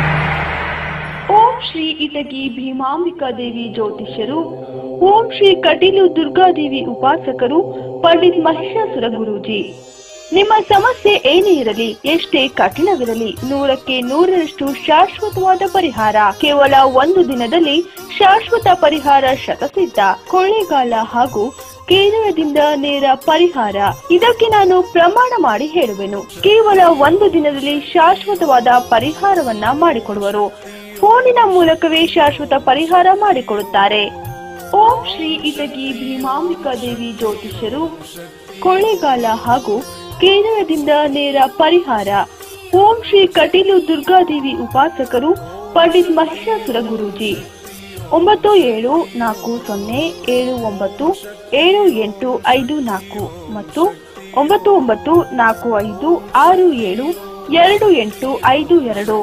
ಓಂ ಶ್ರೀ ಇಟಗಿ ಭೀಮಾಂಬಿಕಾ ದೇವಿ ಜ್ಯೋತಿಷ್ಯರು ಓಂ ಶ್ರೀ ಕಟೀಲು ದುರ್ಗಾದೇವಿ ಉಪಾಸಕರು ಪಂಡಿತ್ ಮಹಿಷಾಸುರ ಗುರೂಜಿ ನಿಮ್ಮ ಸಮಸ್ಯೆ ಏನೇ ಇರಲಿ ಎಷ್ಟೇ ಕಠಿಣವಿರಲಿ ನೂರಕ್ಕೆ ನೂರರಷ್ಟು ಶಾಶ್ವತವಾದ ಪರಿಹಾರ ಕೇವಲ ಒಂದು ದಿನದಲ್ಲಿ ಶಾಶ್ವತ ಪರಿಹಾರ ಶತಸಿದ್ಧ ಕೊಳ್ಳೇಗಾಲ ಹಾಗೂ ಕೇರಳದಿಂದ ನೇರ ಪರಿಹಾರ ಇದಕ್ಕೆ ನಾನು ಪ್ರಮಾಣ ಮಾಡಿ ಹೇಳುವೆನು ಕೇವಲ ಒಂದು ದಿನದಲ್ಲಿ ಶಾಶ್ವತವಾದ ಪರಿಹಾರವನ್ನ ಮಾಡಿಕೊಡುವರು ಫೋನಿನ ಮೂಲಕವೇ ಶಾಶ್ವತ ಪರಿಹಾರ ಮಾಡಿಕೊಡುತ್ತಾರೆ ಓಂ ಶ್ರೀ ಇಟಗಿ ಭೀಮಾಂಬಿಕಾ ದೇವಿ ಜ್ಯೋತಿಷ್ಯರು ಕೊಳ್ಳೇಗಾಲ ಹಾಗೂ ಕೇರಳದಿಂದ ನೇರ ಪರಿಹಾರ ಓಂ ಶ್ರೀ ಕಟೀಲು ದುರ್ಗಾದೇವಿ ಉಪಾಸಕರು ಪಂಡಿತ್ ಮಹಿಷಾಸುರ ಗುರೂಜಿ ಒಂಬತ್ತು ಏಳು ನಾಲ್ಕು ಸೊನ್ನೆ ಏಳು ಒಂಬತ್ತು ಏಳು ಎಂಟು ಐದು ನಾಲ್ಕು ಮತ್ತು ಒಂಬತ್ತು ಒಂಬತ್ತು ನಾಲ್ಕು ಐದು ಆರು ಏಳು ಎರಡು ಎಂಟು ಐದು ಎರಡು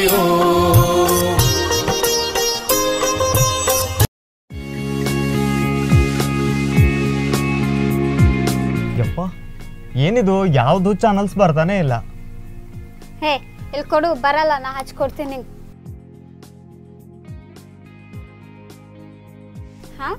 ಯಪ್ಪ ಏನಿದು ಯಾವುದು ಚಾನಲ್ಸ್ ಬರ್ತಾನೆ ಇಲ್ಲ ಹೇ ಇಲ್ಲಿ ಕೊಡು ಬರಲ್ಲ ನಾ ಹಚ್ಕೊಡ್ತೀನಿ ನಿಂಗೆ ಹಾ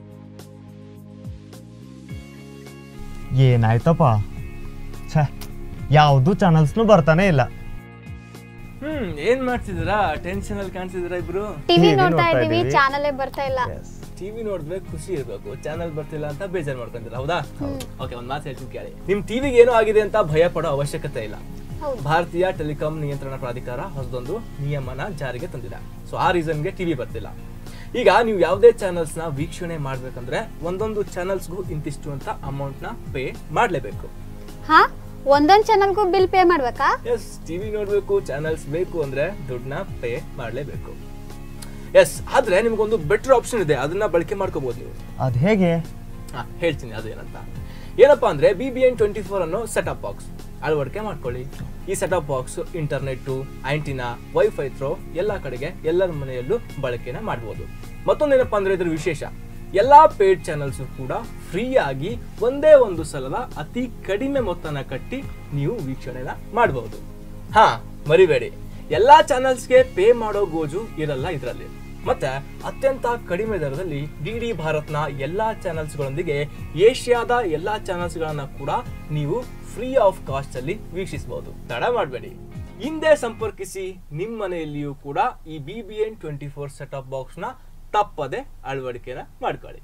ಏನಾಯ್ತಪ್ಪ ಛೇ ಯಾವುದು ಚಾನಲ್ಸ್ನು ಬರ್ತಾನೆ ಇಲ್ಲ ಹ್ಮ್ ಏನ್ ಮಾಡ್ತಿದ್ದೀರಾ ಟೆನ್ಷನ್ ಅಲ್ಲಿ ಕಾಣ್ತಿದ್ದೀರಾ ಇಬ್ರು ಟಿವಿ ನೋಡ್ತಾ ಇದೀವಿ ಚಾನಲೇ ಬರ್ತಾ ಇಲ್ಲ ಟಿವಿ ನೋಡಿದ್ರೆ ಖುಷಿ ಇರ್ಬೇಕು ಚಾನಲ್ ಬರ್ತಿಲ್ಲ ಅಂತ ಬೇಜಾರ್ ಮಾಡ್ಕೊಂತೀರಾ ಹೌದಾ ಓಕೆ ಒಂದ್ ಮಾತು ಹೇಳ್ತೀನಿ ಕೇಳಿ ನಿಮ್ ಟಿವಿಗೆ ಏನೋ ಆಗಿದೆ ಅಂತ ಭಯ ಪಡೋ ಅವಶ್ಯಕತೆ ಇಲ್ಲ ಭಾರತೀಯ ಟೆಲಿಕಾಂ ನಿಯಂತ್ರಣ ಪ್ರಾಧಿಕಾರ ಹೊಸದೊಂದು ನಿಯಮನ ಜಾರಿಗೆ ತಂದಿದೆ ಸೊ ಆ ರೀಸನ್ಗೆ ಟಿವಿ ಬರ್ತಿಲ್ಲ ಈಗ ನೀವು ಯಾವುದೇ ಚಾನಲ್ಸ್ ನ ವೀಕ್ಷಣೆ ಮಾಡ್ಬೇಕಂದ್ರೆ ಒಂದೊಂದು ಚಾನಲ್ಸ್ಗೂ ಇಂತಿಷ್ಟು ಅಂತ ಅಮೌಂಟ್ ನ ಪೇ ಮಾಡ್ಲೇಬೇಕು ಹಾ ಒಂದೊಂದ್ ಚಾನಲ್ಗೂ ಬಿಲ್ ಪೇ ಮಾಡ್ಬೇಕಾ ಎಸ್ ಟಿವಿ ನೋಡ್ಬೇಕು ಚಾನಲ್ಸ್ ಬೇಕು ಅಂದ್ರೆ ದುಡ್ಡನ್ನ ಪೇ ಮಾಡ್ಲೇಬೇಕು ಎಸ್ ಆದ್ರೆ ನಿಮ್ಗೊಂದು ಬೆಟರ್ ಆಪ್ಷನ್ ಇದೆ ಅದನ್ನ ಬಳಕೆ ಮಾಡ್ಕೋಬಹುದು ನೀವು ಅದು ಹೇಗೆ ಹಾ ಹೇಳ್ತೀನಿ ಅದೇನಂತ ಏನಪ್ಪಾ ಅಂದ್ರೆ B B N twenty four ಅನ್ನೋ ಸೆಟಪ್ ಬಾಕ್ಸ್ ಅಳವಡಿಕೆ ಮಾಡ್ಕೊಳ್ಳಿ ಈ setup box internet antenna wifi through ಎಲ್ಲಾ ಕಡೆಗೆ ಎಲ್ಲರ ಮನೆಯಲ್ಲೂ ಬಳಕೆನ ಮಾಡಬಹುದು ಮತ್ತೊಂದೇನಪ್ಪಾ ಅಂದ್ರೆ ಇದ್ರ ವಿಶೇಷ ಎಲ್ಲಾ ಪೇಡ್ ಚಾನಲ್ಸ್ ಕೂಡ ಫ್ರೀ ಆಗಿ ಒಂದೇ ಒಂದು ಸಲದ ಅತಿ ಕಡಿಮೆ ಮೊತ್ತನ ಕಟ್ಟಿ ನೀವು ವೀಕ್ಷಣೆನ ಮಾಡಬಹುದು ಹಾ ಮರಿಬೇಡಿ ಎಲ್ಲಾ ಚಾನಲ್ಸ್ಗೆ ಪೇ ಮಾಡೋ ಗೋಜು ಇರಲ್ಲ ಇದರಲ್ಲಿ ಮತ್ತೆ ಅತ್ಯಂತ ಕಡಿಮೆ ದರದಲ್ಲಿ ಡಿ ಡಿ ಭಾರತ್ನ ಎಲ್ಲಾ ಚಾನಲ್ಸ್ಗಳೊಂದಿಗೆ ಏಷ್ಯಾದ ಎಲ್ಲಾ ಚಾನಲ್ಸ್ಗಳನ್ನ ಕೂಡ ನೀವು ಫ್ರೀ ಆಫ್ ಕಾಸ್ಟ್ ಅಲ್ಲಿ ವೀಕ್ಷಿಸಬಹುದು ತಡ ಮಾಡಬೇಡಿ ಹಿಂದೆ ಸಂಪರ್ಕಿಸಿ ನಿಮ್ಮ ಮನೆಯಲ್ಲಿಯೂ ಕೂಡ ಈ B B N twenty four set box ನ ತಪ್ಪದೆ ಅಳವಡಿಕೆನ ಮಾಡ್ಕೊಳ್ಳಿ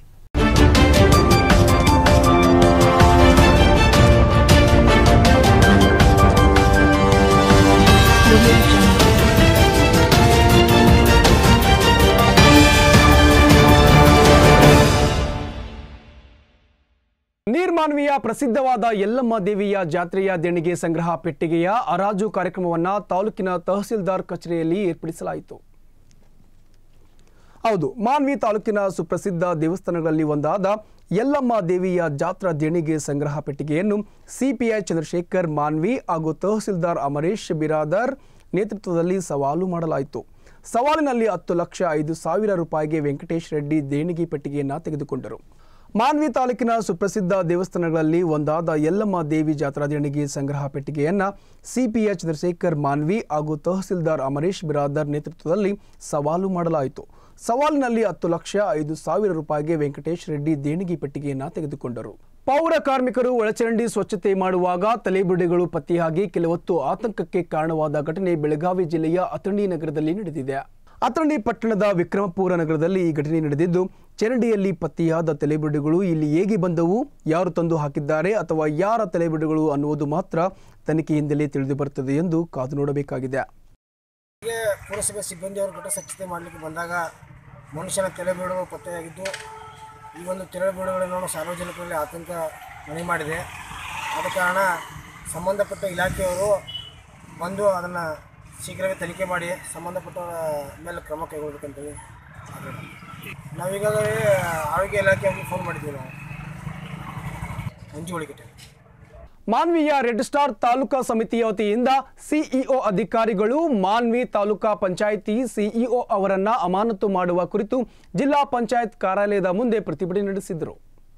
ನೀರ್ಮಾನ್ವಿಯ ಪ್ರಸಿದ್ಧವಾದ ಯಲ್ಲಮ್ಮ ದೇವಿಯ ಜಾತ್ರೆಯ ದೇಣಿಗೆ ಸಂಗ್ರಹ ಪೆಟ್ಟಿಗೆಯ ಹರಾಜು ಕಾರ್ಯಕ್ರಮವನ್ನು ತಾಲೂಕಿನ ತಹಸೀಲ್ದಾರ್ ಕಚೇರಿಯಲ್ಲಿ ಏರ್ಪಡಿಸಲಾಯಿತು ಹೌದು ಮಾನ್ವಿ ತಾಲೂಕಿನ ಸುಪ್ರಸಿದ್ಧ ದೇವಸ್ಥಾನಗಳಲ್ಲಿ ಒಂದಾದ ಯಲ್ಲಮ್ಮ ದೇವಿಯ ಜಾತ್ರಾ ದೇಣಿಗೆ ಸಂಗ್ರಹ ಪೆಟ್ಟಿಗೆಯನ್ನು ಸಿಪಿಐ ಚಂದ್ರಶೇಖರ್ ಮಾನ್ವಿ ಹಾಗೂ ತಹಸೀಲ್ದಾರ್ ಅಮರೇಶ್ ಬಿರಾದರ್ ನೇತೃತ್ವದಲ್ಲಿ ಸವಾಲು ಮಾಡಲಾಯಿತು ಸವಾಲಿನಲ್ಲಿ ಹತ್ತು ಲಕ್ಷ ಐದು ಸಾವಿರ ರೂಪಾಯಿಗೆ ವೆಂಕಟೇಶ್ ರೆಡ್ಡಿ ದೇಣಿಗೆ ಪೆಟ್ಟಿಗೆಯನ್ನು ತೆಗೆದುಕೊಂಡರು ಮಾನ್ವಿ ತಾಲೂಕಿನ ಸುಪ್ರಸಿದ್ಧ ದೇವಸ್ಥಾನಗಳಲ್ಲಿ ಒಂದಾದ ಯಲ್ಲಮ್ಮ ದೇವಿ ಜಾತ್ರಾ ದೇಣಿಗೆ ಸಂಗ್ರಹ ಪೆಟ್ಟಿಗೆಯನ್ನ ಸಿಪಿಐ ಚಂದ್ರಶೇಖರ್ ಮಾನ್ವಿ ಹಾಗೂ ತಹಸೀಲ್ದಾರ್ ಅಮರೇಶ್ ಬಿರಾದರ್ ನೇತೃತ್ವದಲ್ಲಿ ಸವಾಲು ಮಾಡಲಾಯಿತು ಸವಾಲಿನಲ್ಲಿ ಹತ್ತು ಲಕ್ಷ ಐದು ಸಾವಿರ ರೂಪಾಯಿಗೆ ವೆಂಕಟೇಶ್ ರೆಡ್ಡಿ ದೇಣಿಗೆ ಪೆಟ್ಟಿಗೆಯನ್ನ ತೆಗೆದುಕೊಂಡರು ಪೌರ ಕಾರ್ಮಿಕರು ಒಳಚರಂಡಿ ಸ್ವಚ್ಛತೆ ಮಾಡುವಾಗ ತಲೆಬುರುಡೆಗಳು ಪತ್ತೆಯಾಗಿ ಕೆಲವೊತ್ತು ಆತಂಕಕ್ಕೆ ಕಾರಣವಾದ ಘಟನೆ ಬೆಳಗಾವಿ ಜಿಲ್ಲೆಯ ಅಥಣಿ ನಗರದಲ್ಲಿ ನಡೆದಿದೆ ಅಥಣಿ ಪಟ್ಟಣದ ವಿಕ್ರಮಪುರ ನಗರದಲ್ಲಿ ಈ ಘಟನೆ ನಡೆದಿದ್ದು ಚರಂಡಿಯಲ್ಲಿ ಪತ್ತೆಯಾದ ತಲೆಬುರುಡೆಗಳು ಇಲ್ಲಿ ಹೇಗೆ ಬಂದವು ಯಾರು ತಂದು ಹಾಕಿದ್ದಾರೆ ಅಥವಾ ಯಾರ ತಲೆಬುರುಡೆಗಳು ಅನ್ನುವುದು ಮಾತ್ರ ತನಿಖೆಯಿಂದಲೇ ತಿಳಿದು ಬರುತ್ತದೆ ಎಂದು ಕಾದು ನೋಡಬೇಕಾಗಿದೆ ಹೀಗೆ ಪುರಸಭೆ ಸಿಬ್ಬಂದಿಯವರು ಘಟ ಸ್ವಚ್ಛತೆ ಮಾಡಲಿಕ್ಕೆ ಬಂದಾಗ ಮನುಷ್ಯನ ತಲೆಬೀಡುಗಳು ಪತ್ತೆಯಾಗಿದ್ದು ಈ ಒಂದು ತಲೆಬೀಡುಗಳನ್ನು ನೋಡಿ ಸಾರ್ವಜನಿಕರಲ್ಲಿ ಆತಂಕ ಮನೆ ಮಾಡಿದೆ ಆದ ಕಾರಣ ಸಂಬಂಧಪಟ್ಟ ಇಲಾಖೆಯವರು ಬಂದು ಅದನ್ನು ಶೀಘ್ರವೇ ತನಿಖೆ ಮಾಡಿ ಸಂಬಂಧಪಟ್ಟ ಮೇಲೆ ಕ್ರಮ ಕೈಗೊಳ್ಬೇಕಂತೇಳಿ ಆಗ್ರಹ. ನಾವೀಗಾಗಲೇ ಆರೋಗ್ಯ ಇಲಾಖೆಗೆ ಫೋನ್ ಮಾಡಿದ್ದೀವಿ ನಾವು ಮಂಜು ಹೊಳಿಕಟ್ಟೆ ಮಾನ್ವಿಯ ರೆಡ್ ಸ್ಟಾರ್ ತಾಲೂಕಾ ಸಮಿತಿಯ ವತಿಯಿಂದ ಸಿಇಒ ಅಧಿಕಾರಿಗಳು ಮಾನ್ವಿ ತಾಲೂಕಾ ಪಂಚಾಯಿತಿ ಸಿಇಒ ಅವರನ್ನ ಅಮಾನತು ಮಾಡುವ ಕುರಿತು ಜಿಲ್ಲಾ ಪಂಚಾಯತ್ ಕಾರ್ಯಾಲಯದ ಮುಂದೆ ಪ್ರತಿಭಟನೆ ನಡೆಸಿದರು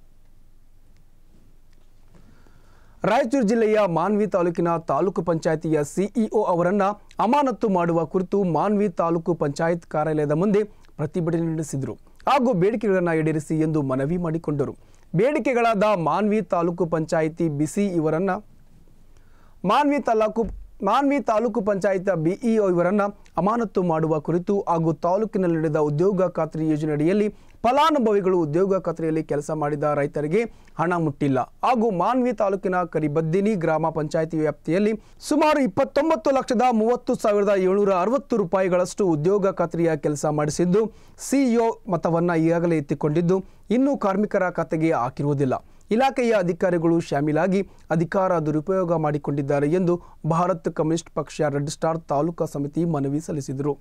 ರಾಯಚೂರು ಜಿಲ್ಲೆಯ ಮಾನ್ವಿ ತಾಲೂಕಿನ ತಾಲೂಕು ಪಂಚಾಯಿತಿಯ ಸಿಇಒ ಅವರನ್ನ ಅಮಾನತು ಮಾಡುವ ಕುರಿತು ಮಾನ್ವಿ ತಾಲೂಕು ಪಂಚಾಯತ್ ಕಾರ್ಯಾಲಯದ ಮುಂದೆ ಪ್ರತಿಭಟನೆ ನಡೆಸಿದರು ಹಾಗೂ ಬೇಡಿಕೆಗಳನ್ನು ಈಡೇರಿಸಿ ಎಂದು ಮನವಿ ಮಾಡಿಕೊಂಡರು ಬೇಡಿಕೆಗಳಾದ ಮಾನ್ವಿ ತಾಲೂಕು ಪಂಚಾಯಿತಿ ಬಿಸಿ ಇವರನ್ನ ಮಾನ್ವಿ ತಾಲೂಕು ಮಾನ್ವಿ ತಾಲೂಕು ಪಂಚಾಯತ್ ಬಿಇಒ ಇವರನ್ನ ಅಮಾನತು ಮಾಡುವ ಕುರಿತು ಹಾಗೂ ತಾಲೂಕಿನಲ್ಲಿ ನಡೆದ ಉದ್ಯೋಗ ಖಾತ್ರಿ ಯೋಜನೆಯಡಿಯಲ್ಲಿ ಫಲಾನುಭವಿಗಳು ಉದ್ಯೋಗ ಖಾತ್ರಿಯಲ್ಲಿ ಕೆಲಸ ಮಾಡಿದ ರೈತರಿಗೆ ಹಣ ಮುಟ್ಟಿಲ್ಲ ಹಾಗೂ ಮಾನ್ವಿ ತಾಲೂಕಿನ ಕರಿಬದ್ದಿನಿ ಗ್ರಾಮ ಪಂಚಾಯಿತಿ ವ್ಯಾಪ್ತಿಯಲ್ಲಿ ಸುಮಾರು ಇಪ್ಪತ್ತೊಂಬತ್ತು ಲಕ್ಷದ ಮೂವತ್ತು ಸಾವಿರದ ಏಳ್ನೂರ ಅರವತ್ತು ರೂಪಾಯಿಗಳಷ್ಟು ಉದ್ಯೋಗ ಖಾತ್ರಿಯ ಕೆಲಸ ಮಾಡಿಸಿದ್ದು ಸಿಇಒ ಮತವನ್ನು ಈಗಾಗಲೇ ಎತ್ತಿಕೊಂಡಿದ್ದು ಇನ್ನೂ ಕಾರ್ಮಿಕರ ಖಾತೆಗೆ ಹಾಕಿರುವುದಿಲ್ಲ ಇಲಾಖೆಯ ಅಧಿಕಾರಿಗಳು ಶಾಮೀಲಾಗಿ ಅಧಿಕಾರ ದುರುಪಯೋಗ ಮಾಡಿಕೊಂಡಿದ್ದಾರೆ ಎಂದು ಭಾರತ್ ಕಮ್ಯುನಿಸ್ಟ್ ಪಕ್ಷ ರೆಡ್ ಸ್ಟಾರ್ ತಾಲೂಕಾ ಸಮಿತಿ ಮನವಿ ಸಲ್ಲಿಸಿದರು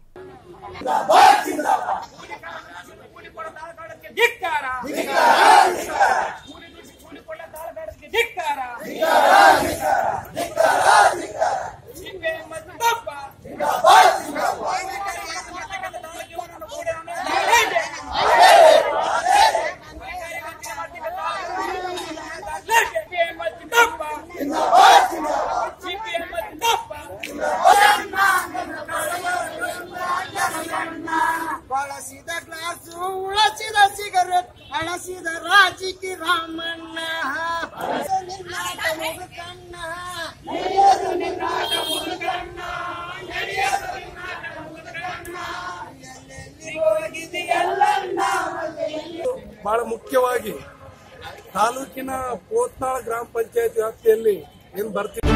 ಬಳಸಿದ ಗ್ಲಾಸು ಉಳಸಿದ ಸಿಗರೆಟ್ ಅಳಸಿದ ರಾಜಿಕಿ ರಾಮಣ್ಣ ನಿನ್ನಾಟ ಮುದುಕಣ್ಣ ನಡೆಯೋದು ನಿನ್ನಾಟ ಮುದುಕಣ್ಣ ನಡೆಯೋದು ನಿನ್ನಾಟ ಮುದುಕಣ್ಣ ಎಲ್ಲೆಲ್ಲಿ ಹೋಗಿದೆಯಲ್ಲಣ್ಣ ಬಹಳ ಮುಖ್ಯವಾಗಿ ತಾಲೂಕಿನ ಪೋತ್ನಾಳ ಗ್ರಾಮ ಪಂಚಾಯತ್ ವ್ಯಾಪ್ತಿಯಲ್ಲಿ ಏನ್ ಬರ್ತೀವಿ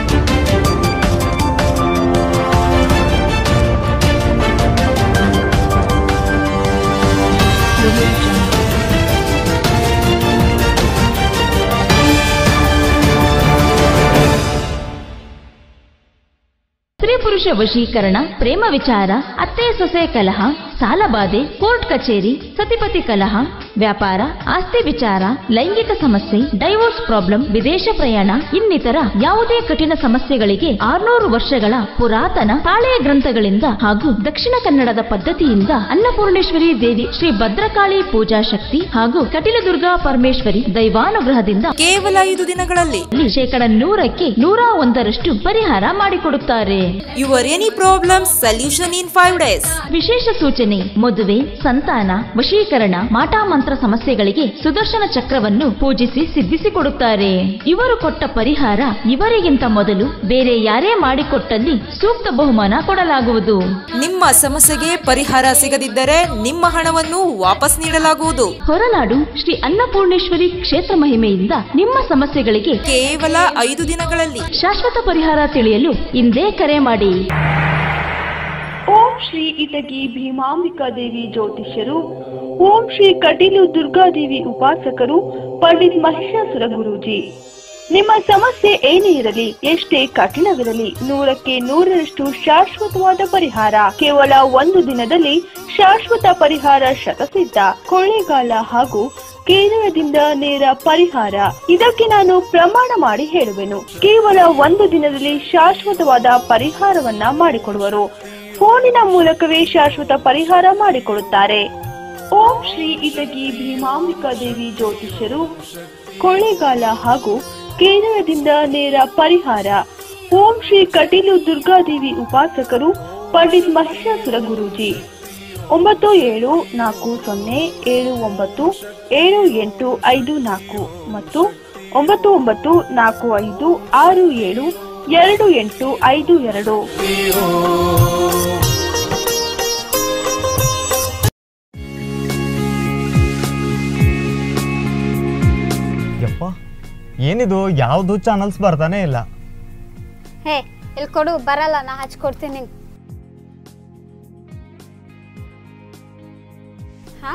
ಸ್ತ್ರೀ ಪುರುಷ ವಶೀಕರಣ ಪ್ರೇಮ ವಿಚಾರ ಅತ್ತೆ ಸೊಸೆ ಕಲಹ ಸಾಲಬಾಧೆ ಕೋರ್ಟ್ ಕಚೇರಿ ಸತಿಪತಿ ಕಲಹ ವ್ಯಾಪಾರ ಆಸ್ತಿ ವಿಚಾರ ಲೈಂಗಿಕ ಸಮಸ್ಯೆ ಡೈವೋರ್ಸ್ ಪ್ರಾಬ್ಲಮ್ ವಿದೇಶ ಪ್ರಯಾಣ ಇನ್ನಿತರ ಯಾವುದೇ ಕಠಿಣ ಸಮಸ್ಯೆಗಳಿಗೆ ಆರ್ನೂರು ವರ್ಷಗಳ ಪುರಾತನ ತಾಳೆಯ ಗ್ರಂಥಗಳಿಂದ ಹಾಗೂ ದಕ್ಷಿಣ ಕನ್ನಡದ ಪದ್ಧತಿಯಿಂದ ಅನ್ನಪೂರ್ಣೇಶ್ವರಿ ದೇವಿ ಶ್ರೀ ಭದ್ರಕಾಳಿ ಪೂಜಾ ಶಕ್ತಿ ಹಾಗೂ ಕಟಿಲದುರ್ಗಾ ಪರಮೇಶ್ವರಿ ದೈವಾನುಗ್ರಹದಿಂದ ಕೇವಲ ಐದು ದಿನಗಳಲ್ಲಿ ಶೇಕಡ ನೂರಕ್ಕೆ ನೂರ ಒಂದರಷ್ಟು ಪರಿಹಾರ ಮಾಡಿಕೊಡುತ್ತಾರೆ your any problem solution in five days ವಿಶೇಷ ಸೂಚನೆ ಮದುವೆ ಸಂತಾನ ವಶೀಕರಣ ಮಾಟಾಮಂತ್ರ ಸಮಸ್ಯೆಗಳಿಗೆ ಸುದರ್ಶನ ಚಕ್ರವನ್ನು ಪೂಜಿಸಿ ಸಿದ್ಧಿಸಿಕೊಡುತ್ತಾರೆ ಇವರು ಕೊಟ್ಟ ಪರಿಹಾರ ಇವರಿಗಿಂತ ಮೊದಲು ಬೇರೆ ಯಾರೇ ಮಾಡಿಕೊಟ್ಟಲ್ಲಿ ಸೂಕ್ತ ಬಹುಮಾನ ಕೊಡಲಾಗುವುದು ನಿಮ್ಮ ಸಮಸ್ಯೆಗೆ ಪರಿಹಾರ ಸಿಗದಿದ್ದರೆ ನಿಮ್ಮ ಹಣವನ್ನು ವಾಪಸ್ ನೀಡಲಾಗುವುದು ಹೊರನಾಡು ಶ್ರೀ ಅನ್ನಪೂರ್ಣೇಶ್ವರಿ ಕ್ಷೇತ್ರ ಮಹಿಮೆಯಿಂದ ನಿಮ್ಮ ಸಮಸ್ಯೆಗಳಿಗೆ ಕೇವಲ ಐದು ದಿನಗಳಲ್ಲಿ ಶಾಶ್ವತ ಪರಿಹಾರ ತಿಳಿಯಲು ಇಂದೇ ಕರೆ ಮಾಡಿ ಓಂ ಶ್ರೀ ಇಟಗಿ ಭೀಮಾಂಬಿಕಾ ದೇವಿ ಜ್ಯೋತಿಷ್ಯರು ಓಂ ಶ್ರೀ ಕಟೀಲು ದುರ್ಗಾದೇವಿ ಉಪಾಸಕರು ಪಂಡಿತ್ ಮಹಿಷಾಸುರ ಗುರೂಜಿ ನಿಮ್ಮ ಸಮಸ್ಯೆ ಏನೇ ಇರಲಿ ಎಷ್ಟೇ ಕಠಿಣವಿರಲಿ ನೂರಕ್ಕೆ ನೂರರಷ್ಟು ಶಾಶ್ವತವಾದ ಪರಿಹಾರ ಕೇವಲ ಒಂದು ದಿನದಲ್ಲಿ ಶಾಶ್ವತ ಪರಿಹಾರ ಶತಸಿದ್ಧ ಕೊಳ್ಳೇಗಾಲ ಹಾಗೂ ಕೇಂದ್ರದಿಂದ ನೇರ ಪರಿಹಾರ ಇದಕ್ಕೆ ನಾನು ಪ್ರಮಾಣ ಮಾಡಿ ಹೇಳುವೆನು ಕೇವಲ ಒಂದು ದಿನದಲ್ಲಿ ಶಾಶ್ವತವಾದ ಪರಿಹಾರವನ್ನ ಮಾಡಿಕೊಡುವರು ಫೋನಿನ ಮೂಲಕವೇ ಶಾಶ್ವತ ಪರಿಹಾರ ಮಾಡಿಕೊಡುತ್ತಾರೆ ಓಂ ಶ್ರೀ ಇಟಗಿ ಭೀಮಾಂಬಿಕಾ ದೇವಿ ಜ್ಯೋತಿಷ್ಯರು ಕೊಳ್ಳೇಗಾಲ ಹಾಗೂ ಕೇಂದ್ರದಿಂದ ನೇರ ಪರಿಹಾರ ಓಂ ಶ್ರೀ ಕಟೀಲು ದುರ್ಗಾದೇವಿ ಉಪಾಸಕರು ಪಂಡಿತ್ ಮಹಿಷಾಸುರ ಗುರೂಜಿ ಒಂಬತ್ತು ಏಳು ನಾಲ್ಕು ಸೊನ್ನೆ ಏಳು ಒಂಬತ್ತು ಏಳು ಎಂಟು ಐದು ನಾಲ್ಕು ಮತ್ತು ಒಂಬತ್ತು ಒಂಬತ್ತು ನಾಲ್ಕು ಐದು ಆರು ಏಳು ಎರಡು ಎಂಟು ಐದು ಎರಡು ಯಪ್ಪ ಏನಿದು ಯಾವುದು ಚಾನಲ್ಸ್ ಬರ್ತಾನೆ ಇಲ್ಲ ಹೇ ಇಲ್ಲಿ ಕೊಡು ಬರಲ್ಲ ನಾ ಹಚ್ಕೊಡ್ತೀನಿ ನಿಂಗೆ ಹಾ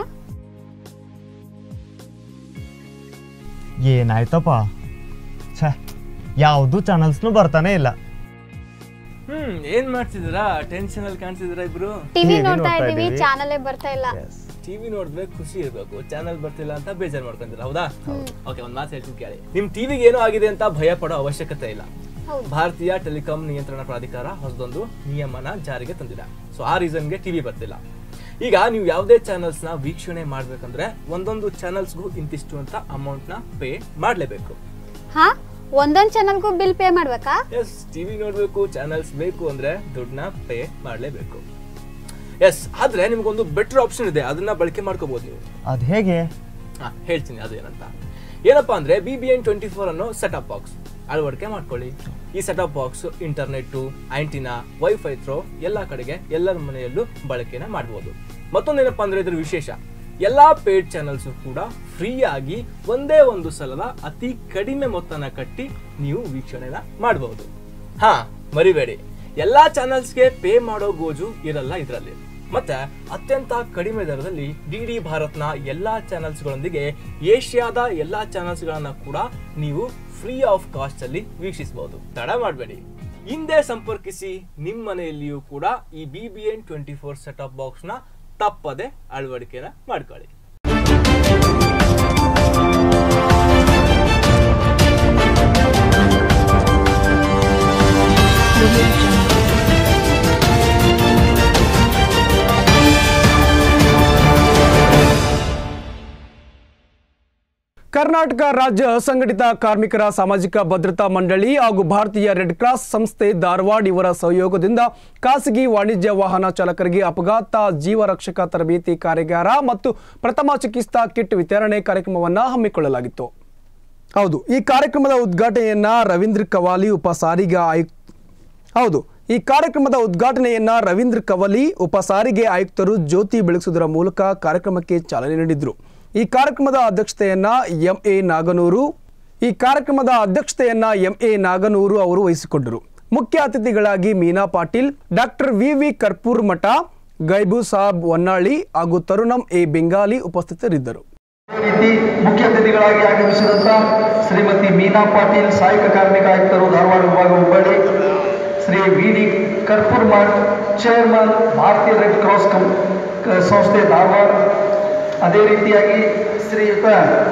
ಏನಾಯ್ತಪ್ಪ ಛೇ ಯಾವುದು ಚಾನಲ್ಸ್ನು ಬರ್ತಾನೆ ಇಲ್ಲ ಹ್ಮ್ ಏನ್ ಮಾಡ್ತಿದ್ದೀರಾ ಟೆನ್ಷನ್ ಅಲ್ಲಿ ಕಾಣ್ತಿದ್ದೀರಾ ಇಬ್ರು ಟಿವಿ ನೋಡ್ತಾ ಇದೀವಿ ಚಾನಲೇ ಬರ್ತಾ ಇಲ್ಲ ಟಿವಿ ನೋಡಿದ್ರೆ ಖುಷಿ ಇರಬೇಕು ಚಾನಲ್ ಬರ್ತಿಲ್ಲ ಅಂತ ಬೇಜಾರ್ ಮಾಡ್ಕೊಂತೀರಾ ಹೌದಾ ಓಕೆ ಒಂದ್ ಮಾತು ಹೇಳ್ತೀನಿ ಕೇಳಿ ನಿಮ್ ಟಿವಿಗೆ ಏನೋ ಆಗಿದೆ ಅಂತ ಭಯ ಪಡೋ ಅವಶ್ಯಕತೆ ಇಲ್ಲ ಹೌದು. ಭಾರತೀಯ ಟೆಲಿಕಾಂ ನಿಯಂತ್ರಣ ಪ್ರಾಧಿಕಾರ ಹೊಸದೊಂದು ನಿಯಮನ ಜಾರಿಗೆ ತಂದಿದೆ ಸೊ ಆ ರೀಸನ್ಗೆ ಟಿವಿ ಬರ್ತಿಲ್ಲ ಈಗ ನೀವು ಯಾವುದೇ ಚಾನಲ್ಸ್ ನ ವೀಕ್ಷಣೆ ಮಾಡ್ಬೇಕಂದ್ರೆ ಒಂದೊಂದು ಚಾನಲ್ಸ್ಗೂ ಇಂತಿಷ್ಟು ಅಂತ ಅಮೌಂಟ್ ನ ಪೇ ಮಾಡ್ಲೇಬೇಕು ಹಾ ಒಂದೊಂದ್ ಚಾನಲ್ಗೂ ಬಿಲ್ ಪೇ ಮಾಡ್ಬೇಕಾ ಎಸ್ ಟಿವಿ ನೋಡ್ಬೇಕು ಚಾನಲ್ಸ್ ಬೇಕು ಅಂದ್ರೆ ದುಡ್ಡನ್ನ ಪೇ ಮಾಡ್ಲೇಬೇಕು ಎಸ್ ಆದ್ರೆ ನಿಮ್ಗೊಂದು ಬೆಟರ್ ಆಪ್ಷನ್ ಇದೆ ಅದನ್ನ ಬಳಕೆ ಮಾಡ್ಕೋಬಹುದು ನೀವು ಅದು ಹೇಗೆ ಹಾ ಹೇಳ್ತೀನಿ ಅದೇನಂತ ಏನಪ್ಪಾ ಅಂದ್ರೆ B B N twenty four ಅನ್ನೋ ಸೆಟಪ್ ಬಾಕ್ಸ್ ಅಳವಡಿಕೆ ಮಾಡ್ಕೊಳ್ಳಿ ಈ setup box internet antenna wifi through ಎಲ್ಲಾ ಕಡೆಗೆ ಎಲ್ಲರ ಮನೆಯಲ್ಲೂ ಬಳಕೆನ ಮಾಡಬಹುದು ಮತ್ತೊಂದೇನಪ್ಪಾ ಅಂದ್ರೆ ಇದ್ರ ವಿಶೇಷ ಎಲ್ಲಾ ಪೇಡ್ ಚಾನಲ್ಸ್ ಕೂಡ ಫ್ರೀ ಆಗಿ ಒಂದೇ ಒಂದು ಸಲದ ಅತಿ ಕಡಿಮೆ ಮೊತ್ತನ ಕಟ್ಟಿ ನೀವು ವೀಕ್ಷಣೆನ ಮಾಡಬಹುದು ಹಾ ಮರಿಬೇಡಿ ಎಲ್ಲಾ ಚಾನಲ್ಸ್ಗೆ ಪೇ ಮಾಡೋ ಗೋಜು ಇರಲ್ಲ ಇದರಲ್ಲಿ ಮತ್ತೆ ಅತ್ಯಂತ ಕಡಿಮೆ ದರದಲ್ಲಿ ಡಿ ಡಿ ಭಾರತ್ನ ಎಲ್ಲಾ ಚಾನಲ್ಸ್ ಗಳೊಂದಿಗೆ ಏಷ್ಯಾದ ಎಲ್ಲಾ ಚಾನಲ್ಸ್ ಗಳನ್ನ ಕೂಡ ನೀವು ಫ್ರೀ ಆಫ್ ಕಾಸ್ಟ್ ಅಲ್ಲಿ ವೀಕ್ಷಿಸಬಹುದು ತಡ ಮಾಡಬೇಡಿ ಹಿಂದೆ ಸಂಪರ್ಕಿಸಿ ನಿಮ್ಮ ಮನೆಯಲ್ಲಿಯೂ ಕೂಡ ಈ B B N twenty four setup box ನ ತಪ್ಪದೆ ಅಳವಡಿಕೆನ ಮಾಡ್ಕೊಳ್ಳಿ ಕರ್ನಾಟಕ ರಾಜ್ಯ ಅಸಂಘಟಿತ ಕಾರ್ಮಿಕರ ಸಾಮಾಜಿಕ ಭದ್ರತಾ ಮಂಡಳಿ ಹಾಗೂ ಭಾರತೀಯ ರೆಡ್ ಕ್ರಾಸ್ ಸಂಸ್ಥೆ ಧಾರವಾಡ ಇವರ ಸಹಯೋಗದಿಂದ ಖಾಸಗಿ ವಾಣಿಜ್ಯ ವಾಹನ ಚಾಲಕರಿಗೆ ಅಪಘಾತ ಜೀವ ರಕ್ಷಕ ತರಬೇತಿ ಕಾರ್ಯಾಗಾರ ಮತ್ತು ಪ್ರಥಮ ಚಿಕಿತ್ಸಾ ಕಿಟ್ ವಿತರಣೆ ಕಾರ್ಯಕ್ರಮವನ್ನು ಹಮ್ಮಿಕೊಳ್ಳಲಾಗಿತ್ತು ಹೌದು ಈ ಕಾರ್ಯಕ್ರಮದ ಉದ್ಘಾಟನೆಯನ್ನ ರವೀಂದ್ರ ಕವಾಲಿ ಉಪ ಸಾರಿಗೆ ಆಯುಕ್ತ ಹೌದು ಈ ಕಾರ್ಯಕ್ರಮದ ಉದ್ಘಾಟನೆಯನ್ನ ರವೀಂದ್ರ ಕವಲಿ ಉಪ ಸಾರಿಗೆ ಆಯುಕ್ತರು ಜ್ಯೋತಿ ಬೆಳಗಿಸುವುದರ ಮೂಲಕ ಕಾರ್ಯಕ್ರಮಕ್ಕೆ ಚಾಲನೆ ನೀಡಿದ್ರು ಈ ಕಾರ್ಯಕ್ರಮದ ಅಧ್ಯಕ್ಷತೆಯನ್ನ ಎಂ ಎ ನಾಗನೂರು ಈ ಕಾರ್ಯಕ್ರಮದ ಅಧ್ಯಕ್ಷತೆಯನ್ನ ಎಂ ಎ ನಾಗನೂರು ಅವರು ವಹಿಸಿಕೊಂಡರು ಮುಖ್ಯ ಅತಿಥಿಗಳಾಗಿ Meena Patil doctor V V Karpur Math Gaibu Sab Honnali ಹಾಗೂ ತರುಣಂ ಎ ಬೆಂಗಾಲಿ ಉಪಸ್ಥಿತರಿದ್ದರು ರೀತಿ ಮುಖ್ಯ ಅತಿಥಿಗಳಾಗಿ ಆಗಮಿಸಿದಂತ ಶ್ರೀಮತಿ ಮೀನಾ ಪಾಟೀಲ್ ಸಹಾಯಕ ಕಾರ್ಮಿಕ ಆಯುಕ್ತರು ಧಾರವಾಡ ವಿಭಾಗ Hubballi Shri V D Karpur Math chairman Bharatiya red cross ಕಂ ಕ- ಸಂಸ್ಥೆ ಧಾರವಾಡ ಅದೇ ರೀತಿಯಾಗಿ ಶ್ರೀಯುತ